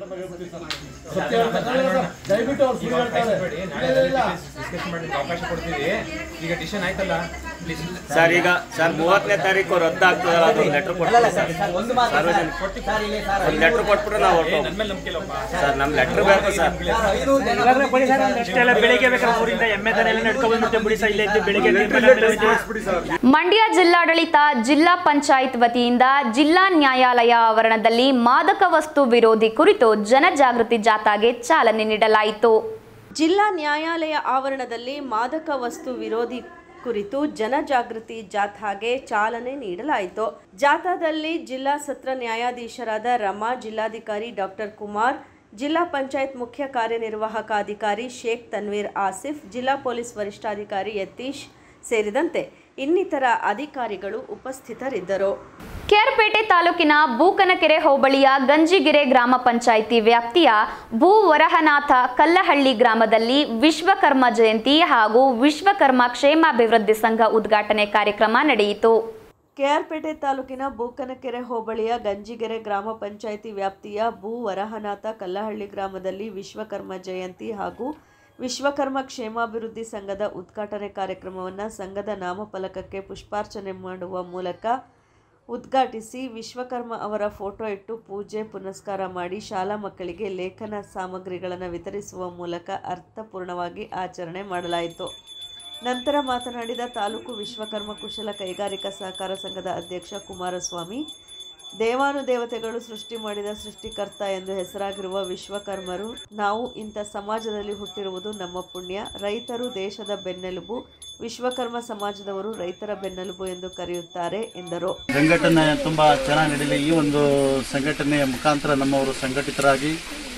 ದಯವಿಟ್ಟು ಅವ್ರು ಸುಳ್ಳು ಹೇಳ್ತಾರೆ. ಇಲ್ಲ, ಇಲ್ಲ. ಅವಕಾಶ ಕೊಡ್ತೀವಿ ಈಗ ಡಿಸಿಷನ್ ಆಯ್ತಲ್ಲ ಪ್ಲೀಸ್ ಸರ್ ಈಗ ಸರ್ ಮೂವತ್ತನೇ ತಾರೀಕು ರದ್ದಾಗ್ತದಲ್ಲ ಅದು ಲೆಟರ್ ಕೊಡ್ತೀವಿ ಸರ್ ಸಾರ್ವಜನಿಕ ಒಂದು ಲೆಟರ್ ಕೊಟ್ಬಿಟ್ರೆ ನಾವು ಹೊರಟು ಸರ್ ನಮ್ಮ ಲೆಟರ್ ಬೇಕು ಸರ್ ಬೆಳಿಗ್ಗೆ ಬೇಕಾದ್ರೆ ಊರಿಂದ ಎಮ್ಮೆ ದನ ಎಲ್ಲ ನಡ್ಕೊಂಡ್ಬಂದ್ಬಿಟ್ಟೆ ಬಿಡಿ ಸರ್ ಇಲ್ಲೇ ಇದ್ದು ಬೆಳಿಗ್ಗೆ ಮಂಡ್ಯ ಜಿಲ್ಲಾಡಳಿತ ಜಿಲ್ಲಾ ಪಂಚಾಯತ್ ವತಿಯಿಂದ ಜಿಲ್ಲಾ ನ್ಯಾಯಾಲಯ ಆವರಣದಲ್ಲಿ ಮಾದಕ ವಸ್ತು ವಿರೋಧಿ ಕುರಿತು ಜನಜಾಗೃತಿ ಜಾಥಾಗೆ ಚಾಲನೆ ನೀಡಲಾಯಿತು ಜಿಲ್ಲಾ ನ್ಯಾಯಾಲಯ ಆವರಣದಲ್ಲಿ ಮಾದಕ ವಸ್ತು ವಿರೋಧಿ ಕುರಿತು ಜನಜಾಗೃತಿ ಜಾಥಾಗೆ ಚಾಲನೆ ನೀಡಲಾಯಿತು ಜಾಥಾದಲ್ಲಿ ಜಿಲ್ಲಾ ಸತ್ರ ನ್ಯಾಯಾಧೀಶರಾದ ರಮಾ ಜಿಲ್ಲಾಧಿಕಾರಿ ಡಾಕ್ಟರ್ ಕುಮಾರ್ ಜಿಲ್ಲಾ ಪಂಚಾಯತ್ ಮುಖ್ಯ ಕಾರ್ಯನಿರ್ವಾಹಕ ಅಧಿಕಾರಿ ಶೇಖ್ ತನ್ವೀರ್ ಆಸಿಫ್ ಜಿಲ್ಲಾ ಪೊಲೀಸ್ ವರಿಷ್ಠಾಧಿಕಾರಿ ಯತೀಶ್ ಸೇರಿದಂತೆ ಇನ್ನಿತರ ಅಧಿಕಾರಿಗಳು ಉಪಸ್ಥಿತರಿದ್ದರು ಕೇರ್ಪೇಟೆ ತಾಲೂಕಿನ ಬೂಕನಕೆರೆ ಹೋಬಳಿಯ ಗಂಜಿಗೆರೆ ಗ್ರಾಮ ಪಂಚಾಯಿತಿ ವ್ಯಾಪ್ತಿಯ ಭೂ ವರಹನಾಥ ಕಲ್ಲಹಳ್ಳಿ ಗ್ರಾಮದಲ್ಲಿ ವಿಶ್ವಕರ್ಮ ಜಯಂತಿ ಹಾಗೂ ವಿಶ್ವಕರ್ಮ ಕ್ಷೇಮಾಭಿವೃದ್ಧಿ ಸಂಘ ಉದ್ಘಾಟನೆ ಕಾರ್ಯಕ್ರಮ ನಡೆಯಿತು ಕೆಆರ್ಪೇಟೆ ತಾಲೂಕಿನ ಬೂಕನಕೆರೆ ಹೋಬಳಿಯ ಗಂಜಿಗೆರೆ ಗ್ರಾಮ ಪಂಚಾಯಿತಿ ವ್ಯಾಪ್ತಿಯ ಭೂ ವರಹನಾಥ ಕಲ್ಲಹಳ್ಳಿ ಗ್ರಾಮದಲ್ಲಿ ವಿಶ್ವಕರ್ಮ ಜಯಂತಿ ಹಾಗೂ ವಿಶ್ವಕರ್ಮ ಕ್ಷೇಮಾಭಿವೃದ್ಧಿ ಸಂಘದ ಉದ್ಘಾಟನೆ ಕಾರ್ಯಕ್ರಮವನ್ನು ಸಂಘದ ನಾಮಫಲಕಕ್ಕೆ ಪುಷ್ಪಾರ್ಚನೆ ಮಾಡುವ ಮೂಲಕ ಉದ್ಘಾಟಿಸಿ ವಿಶ್ವಕರ್ಮ ಅವರ ಫೋಟೋ ಇಟ್ಟು ಪೂಜೆ ಪುನಸ್ಕಾರ ಮಾಡಿ ಶಾಲಾ ಮಕ್ಕಳಿಗೆ ಲೇಖನ ಸಾಮಗ್ರಿಗಳನ್ನು ವಿತರಿಸುವ ಮೂಲಕ ಅರ್ಥಪೂರ್ಣವಾಗಿ ಆಚರಣೆ ಮಾಡಲಾಯಿತು ನಂತರ ಮಾತನಾಡಿದ ತಾಲೂಕು ವಿಶ್ವಕರ್ಮ ಕುಶಲ ಕೈಗಾರಿಕಾ ಸಹಕಾರ ಸಂಘದ ಅಧ್ಯಕ್ಷ ಕುಮಾರಸ್ವಾಮಿ ದೇವಾನುದೇವತೆಗಳು ಸೃಷ್ಟಿ ಮಾಡಿದ ಸೃಷ್ಟಿಕರ್ತ ಎಂದು ಹೆಸರಾಗಿರುವ ವಿಶ್ವಕರ್ಮರು ನಾವು ಇಂಥ ಸಮಾಜದಲ್ಲಿ ಹುಟ್ಟಿರುವುದು ನಮ್ಮ ಪುಣ್ಯ ರೈತರು ದೇಶದ ಬೆನ್ನೆಲುಬು ವಿಶ್ವಕರ್ಮ ಸಮಾಜದವರು ರೈತರ ಬೆನ್ನೆಲುಬು ಎಂದು ಕರೆಯುತ್ತಾರೆ ಎಂದರು ಸಂಘಟನೆ ತುಂಬ ಚೆನ್ನಾಗಿ ನಡೀಲಿ ಈ ಒಂದು ಸಂಘಟನೆಯ ಮುಖಾಂತರ ನಮ್ಮವರು ಸಂಘಟಿತರಾಗಿ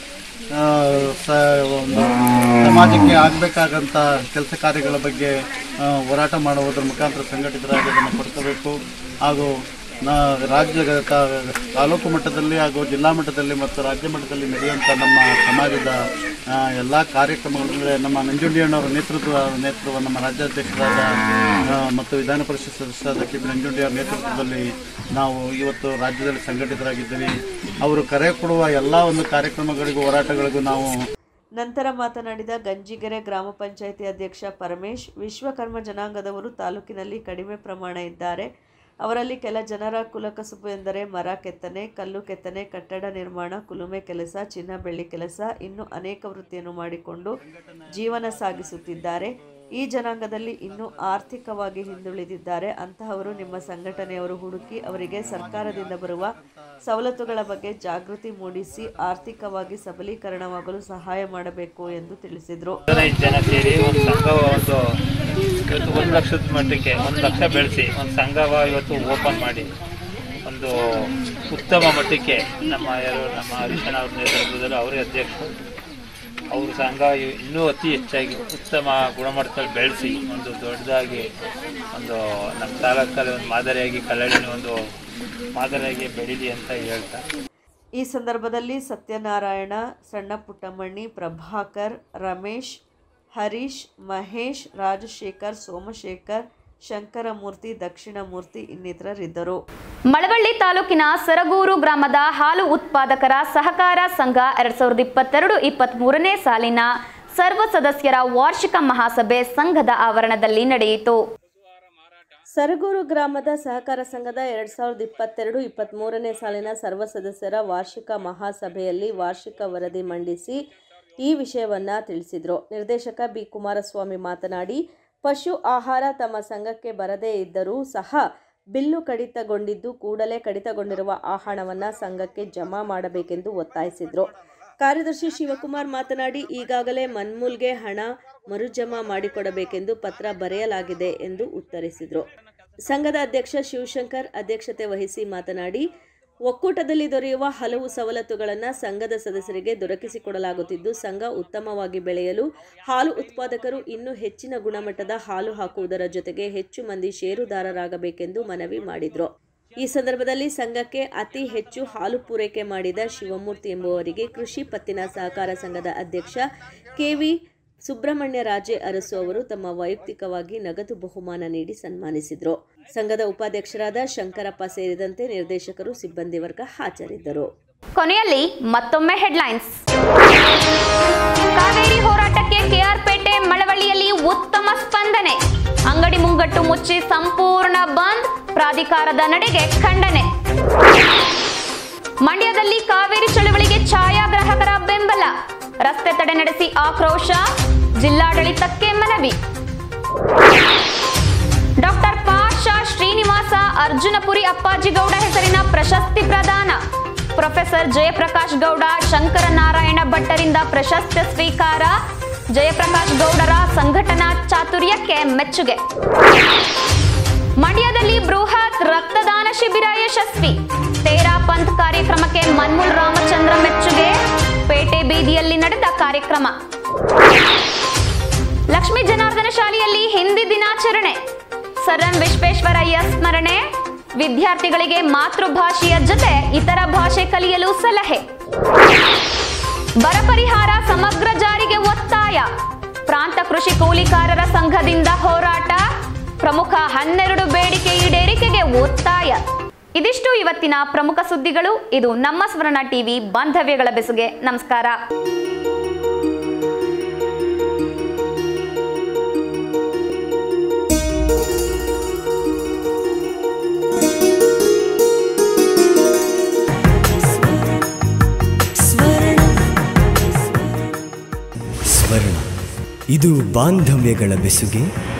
ಆ, ಸ ಒಂದು ಸಮಾಜಕ್ಕೆ ಆಗಬೇಕಾಗಂಥ ಕೆಲಸ ಕಾರ್ಯಗಳ ಬಗ್ಗೆ ಆ, ಹೋರಾಟ ಮಾಡುವುದರ ಮುಖಾಂತರ ಸಂಘಟಿತರಾಗಿ ಅದನ್ನು ಪಡ್ಕೋಬೇಕು ಹಾಗೂ ನಾ ರಾಜ್ಯ ತಾ- ತಾಲೂಕು ಮಟ್ಟದಲ್ಲಿ ಹಾಗೂ ಜಿಲ್ಲಾ ಮಟ್ಟದಲ್ಲಿ ಮತ್ತು ರಾಜ್ಯ ಮಟ್ಟದಲ್ಲಿ ನಡೆಯುವಂಥ ನಮ್ಮ ಸಮಾಜದ ಎಲ್ಲ ಕಾರ್ಯಕ್ರಮಗಳ ನಮ್ಮ ನಂಜುಂಡಿಯಣ್ಣವರ ನೇತೃತ್ವ ನೇತೃತ್ವ ನಮ್ಮ ರಾಜ್ಯಾಧ್ಯಕ್ಷರಾದ ಆ, ಮತ್ತು ವಿಧಾನ ಪರಿಷತ್ ಸದಸ್ಯರಾದ ಕೆ ಪಿ ನಂಜುಂಡಿಯವರ ನೇತೃತ್ವದಲ್ಲಿ ನಾವು ಇವತ್ತು ರಾಜ್ಯದಲ್ಲಿ ಸಂಘಟಿತರಾಗಿದ್ದೀವಿ ಅವರು ಕರೆ ಕೊಡುವ ಎಲ್ಲ ಒಂದು ಕಾರ್ಯಕ್ರಮಗಳಿಗೂ ಹೋರಾಟಗಳಿಗೂ ನಾವು ನಂತರ ಮಾತನಾಡಿದ ಗಂಜಿಗೆರೆ ಗ್ರಾಮ ಪಂಚಾಯಿತಿ ಅಧ್ಯಕ್ಷ ಪರಮೇಶ್ ವಿಶ್ವಕರ್ಮ ಜನಾಂಗದವರು ತಾಲೂಕಿನಲ್ಲಿ ಕಡಿಮೆ ಪ್ರಮಾಣ ಇದ್ದಾರೆ ಅವರಲ್ಲಿ ಕೆಲ ಜನರ ಕುಲಕಸುಬು ಎಂದರೆ ಮರ ಕೆತ್ತನೆ ಕಲ್ಲು ಕೆತ್ತನೆ ಕಟ್ಟಡ ನಿರ್ಮಾಣ ಕುಲುಮೆ ಕೆಲಸ ಚಿನ್ನ ಬೆಳ್ಳಿ ಕೆಲಸ ಇನ್ನು ಅನೇಕ ವೃತ್ತಿಯನ್ನು ಮಾಡಿಕೊಂಡು ಜೀವನ ಸಾಗಿಸುತ್ತಿದ್ದಾರೆ ಈ ಜನಾಂಗದಲ್ಲಿ ಇನ್ನೂ ಆರ್ಥಿಕವಾಗಿ ಹಿಂದುಳಿದಿದ್ದಾರೆ ಅಂತಹವರು ನಿಮ್ಮ ಸಂಘಟನೆಯವರು ಹುಡುಕಿ ಅವರಿಗೆ ಸರ್ಕಾರದಿಂದ ಬರುವ ಸವಲತ್ತುಗಳ ಬಗ್ಗೆ ಜಾಗೃತಿ ಮೂಡಿಸಿ ಆರ್ಥಿಕವಾಗಿ ಸಬಲೀಕರಣವಾಗಲು ಸಹಾಯ ಮಾಡಬೇಕು ಎಂದು ತಿಳಿಸಿದರು ಹದಿನೈದು ಜನ ಸೇರಿ ಒಂದು ಸಂಘ ಒಂದು ಇವತ್ತು ಒಂದು ಲಕ್ಷದ ಮಟ್ಟಕ್ಕೆ ಒಂದು ಲಕ್ಷ ಬೆಳೆಸಿ ಒಂದು ಸಂಘವ ಇವತ್ತು ಓಪನ್ ಮಾಡಿ ಒಂದು ಉತ್ತಮ ಮಟ್ಟಕ್ಕೆ ನಮ್ಮ ಯಾರು ನಮ್ಮ ಹರೀಶನ ಅವ್ರ ನೇತೃತ್ವದಲ್ಲಿ ಅವರೇ ಅಧ್ಯಕ್ಷರು ಅವ್ರ ಸಂಘ ಇನ್ನೂ ಅತಿ ಹೆಚ್ಚಾಗಿ ಉತ್ತಮ ಗುಣಮಟ್ಟದಲ್ಲಿ ಬೆಳೆಸಿ ಒಂದು ದೊಡ್ಡದಾಗಿ ಒಂದು ನಮ್ಮ ತಾಲೂಕಲ್ಲಿ ಒಂದು ಮಾದರಿಯಾಗಿ ಕಲ್ಲಳ್ಳಿನ ಒಂದು ಮಾದರಿಯಾಗಿ ಬೆಳೀಲಿ ಅಂತ ಹೇಳ್ತಾ ಈ ಸಂದರ್ಭದಲ್ಲಿ ಸತ್ಯನಾರಾಯಣ ಸಣ್ಣ ಪುಟ್ಟಮಣ್ಣಿ ಪ್ರಭಾಕರ್ ರಮೇಶ್ ಹರೀಶ್ ಮಹೇಶ್ ರಾಜಶೇಖರ್ ಸೋಮಶೇಖರ್ ಶಂಕರಮೂರ್ತಿ ದಕ್ಷಿಣಮೂರ್ತಿ ಇನ್ನಿತರರಿದ್ದರು ಮಳವಳ್ಳಿ ತಾಲೂಕಿನ ಸರಗೂರು ಗ್ರಾಮದ ಹಾಲು ಉತ್ಪಾದಕರ ಸಹಕಾರ ಸಂಘ ಎರಡ್ ಸಾವಿರದ ಇಪ್ಪತ್ತೆರಡು ಇಪ್ಪತ್ತ್ಮೂರನೇ ಸಾಲಿನ ಸರ್ವ ಸದಸ್ಯರ ವಾರ್ಷಿಕ ಮಹಾಸಭೆ ಸಂಘದ ಆವರಣದಲ್ಲಿ ನಡೆಯಿತು ಸರಗೂರು ಗ್ರಾಮದ ಸಹಕಾರ ಸಂಘದ ಎರಡು ಸಾವಿರದ ಇಪ್ಪತ್ತೆರಡು ಇಪ್ಪತ್ತ್ಮೂರನೇ ಸಾಲಿನ ಸರ್ವ ಸದಸ್ಯರ ವಾರ್ಷಿಕ ಮಹಾಸಭೆಯಲ್ಲಿ ವಾರ್ಷಿಕ ವರದಿ ಮಂಡಿಸಿ ಈ ವಿಷಯವನ್ನು ತಿಳಿಸಿದರು ನಿರ್ದೇಶಕ ಬಿ ಕುಮಾರಸ್ವಾಮಿ ಮಾತನಾಡಿ ಪಶು ಆಹಾರ ತಮ್ಮ ಸಂಘಕ್ಕೆ ಬರದೇ ಇದ್ದರೂ ಸಹ ಬಿಲ್ಲು ಕಡಿತಗೊಂಡಿದ್ದು ಕೂಡಲೇ ಕಡಿತಗೊಂಡಿರುವ ಆ ಹಣವನ್ನು ಸಂಘಕ್ಕೆ ಜಮಾ ಮಾಡಬೇಕೆಂದು ಒತ್ತಾಯಿಸಿದರು ಕಾರ್ಯದರ್ಶಿ ಶಿವಕುಮಾರ್ ಮಾತನಾಡಿ ಈಗಾಗಲೇ ಮನ್ಮೂಲ್ಗೆ ಹಣ ಮರುಜಮಾ ಮಾಡಿಕೊಡಬೇಕೆಂದು ಪತ್ರ ಬರೆಯಲಾಗಿದೆ ಎಂದು ಉತ್ತರಿಸಿದರು ಸಂಘದ ಅಧ್ಯಕ್ಷ ಶಿವಶಂಕರ್ ಅಧ್ಯಕ್ಷತೆ ವಹಿಸಿ ಮಾತನಾಡಿ ಒಕ್ಕೂಟದಲ್ಲಿ ದೊರೆಯುವ ಹಲವು ಸವಲತ್ತುಗಳನ್ನು ಸಂಘದ ಸದಸ್ಯರಿಗೆ ದೊರಕಿಸಿಕೊಡಲಾಗುತ್ತಿದ್ದು ಸಂಘ ಉತ್ತಮವಾಗಿ ಬೆಳೆಯಲು ಹಾಲು ಉತ್ಪಾದಕರು ಇನ್ನೂ ಹೆಚ್ಚಿನ ಗುಣಮಟ್ಟದ ಹಾಲು ಹಾಕುವುದರ ಜೊತೆಗೆ ಹೆಚ್ಚು ಮಂದಿ ಷೇರುದಾರರಾಗಬೇಕೆಂದು ಮನವಿ ಮಾಡಿದರು ಈ ಸಂದರ್ಭದಲ್ಲಿ ಸಂಘಕ್ಕೆ ಅತಿ ಹೆಚ್ಚು ಹಾಲು ಪೂರೈಕೆ ಮಾಡಿದ ಶಿವಮೂರ್ತಿ ಎಂಬುವರಿಗೆ ಕೃಷಿ ಪತ್ತಿನ ಸಹಕಾರ ಸಂಘದ ಅಧ್ಯಕ್ಷ ಕೆವಿ ಸುಬ್ರಹ್ಮಣ್ಯ ರಾಜೆ ಅರಸು ಅವರು ತಮ್ಮ ವೈಯಕ್ತಿಕವಾಗಿ ನಗದು ಬಹುಮಾನ ನೀಡಿ ಸನ್ಮಾನಿಸಿದರು ಸಂಘದ ಉಪಾಧ್ಯಕ್ಷರಾದ ಶಂಕರಪ್ಪ ಸೇರಿದಂತೆ ನಿರ್ದೇಶಕರು ಸಿಬ್ಬಂದಿ ವರ್ಗ ಹಾಜರಿದ್ದರು ಕೊನೆಯಲ್ಲಿ ಮತ್ತೊಮ್ಮೆ ಹೆಡ್ಲೈನ್ಸ್ ಕಾವೇರಿ ಹೋರಾಟಕ್ಕೆ ಕೆಆರ್ಪೇಟೆ ಮಳವಳ್ಳಿಯಲ್ಲಿ ಉತ್ತಮ ಸ್ಪಂದನೆ ಅಂಗಡಿ ಮುಂಗಟ್ಟು ಮುಚ್ಚಿ ಸಂಪೂರ್ಣ ಬಂದ್ ಪ್ರಾಧಿಕಾರದ ನಡೆಗೆ ಖಂಡನೆ ಮಂಡ್ಯದಲ್ಲಿ ಕಾವೇರಿ ಚಳವಳಿಗೆ ಛಾಯಾಗ್ರಾಹಕರ ಬೆಂಬಲ ರಸ್ತೆ ತಡೆ ನಡೆಸಿ ಆಕ್ರೋಶ ಜಿಲ್ಲಾಡಳಿತಕ್ಕೆ ಮನವಿ ಡಾಕ್ಟರ್ ಪಾಷಾ ಶ್ರೀನಿವಾಸ ಅರ್ಜುನಪುರಿ ಅಪ್ಪಾಜಿಗೌಡ ಹೆಸರಿನ ಪ್ರಶಸ್ತಿ ಪ್ರದಾನ ಪ್ರೊಫೆಸರ್ ಜಯಪ್ರಕಾಶ್ ಗೌಡ ಶಂಕರನಾರಾಯಣ ಭಟ್ಟರಿಂದ ಪ್ರಶಸ್ತಿ ಸ್ವೀಕಾರ ಜಯಪ್ರಕಾಶ್ ಗೌಡರ ಸಂಘಟನಾ ಚಾತುರ್ಯಕ್ಕೆ ಮೆಚ್ಚುಗೆ ಮಂಡ್ಯದಲ್ಲಿ ಬೃಹತ್ ರಕ್ತದಾನ ಶಿಬಿರ ಯಶಸ್ವಿ ತೇರಾ ಪಂಥ್ ಕಾರ್ಯಕ್ರಮಕ್ಕೆ ಮನ್ಮೂಲ್ ರಾಮಚಂದ್ರ ಮೆಚ್ಚುಗೆ ಪೇಟೆ ಬೀದಿಯಲ್ಲಿ ನಡೆದ ಕಾರ್ಯಕ್ರಮ ಲಕ್ಷ್ಮೀ ಜನಾರ್ದನ ಶಾಲೆಯಲ್ಲಿ ಹಿಂದಿ ದಿನಾಚರಣೆ ಸರ್ ಎಂ ವಿಶ್ವೇಶ್ವರಯ್ಯ ಸ್ಮರಣೆ ವಿದ್ಯಾರ್ಥಿಗಳಿಗೆ ಮಾತೃಭಾಷೆಯ ಜೊತೆ ಇತರ ಭಾಷೆ ಕಲಿಯಲು ಸಲಹೆ ಬರ ಪರಿಹಾರ ಸಮಗ್ರ ಜಾರಿಗೆ ಒತ್ತಾಯ ಪ್ರಾಂತ ಕೃಷಿ ಕೂಲಿಕಾರರ ಸಂಘದಿಂದ ಹೋರಾಟ ಪ್ರಮುಖ ಹನ್ನೆರಡು ಬೇಡಿಕೆ ಈಡೇರಿಕೆಗೆ ಒತ್ತಾಯ ಇದಿಷ್ಟು ಇವತ್ತಿನ ಪ್ರಮುಖ ಸುದ್ದಿಗಳು ಇದು ನಮ್ಮ ಸ್ವರ್ಣ ಟಿವಿ ಬಾಂಧವ್ಯಗಳ ಬೆಸುಗೆ ನಮಸ್ಕಾರ ಸ್ವರ್ಣ ಇದು ಬಾಂಧವ್ಯಗಳ ಬೆಸುಗೆ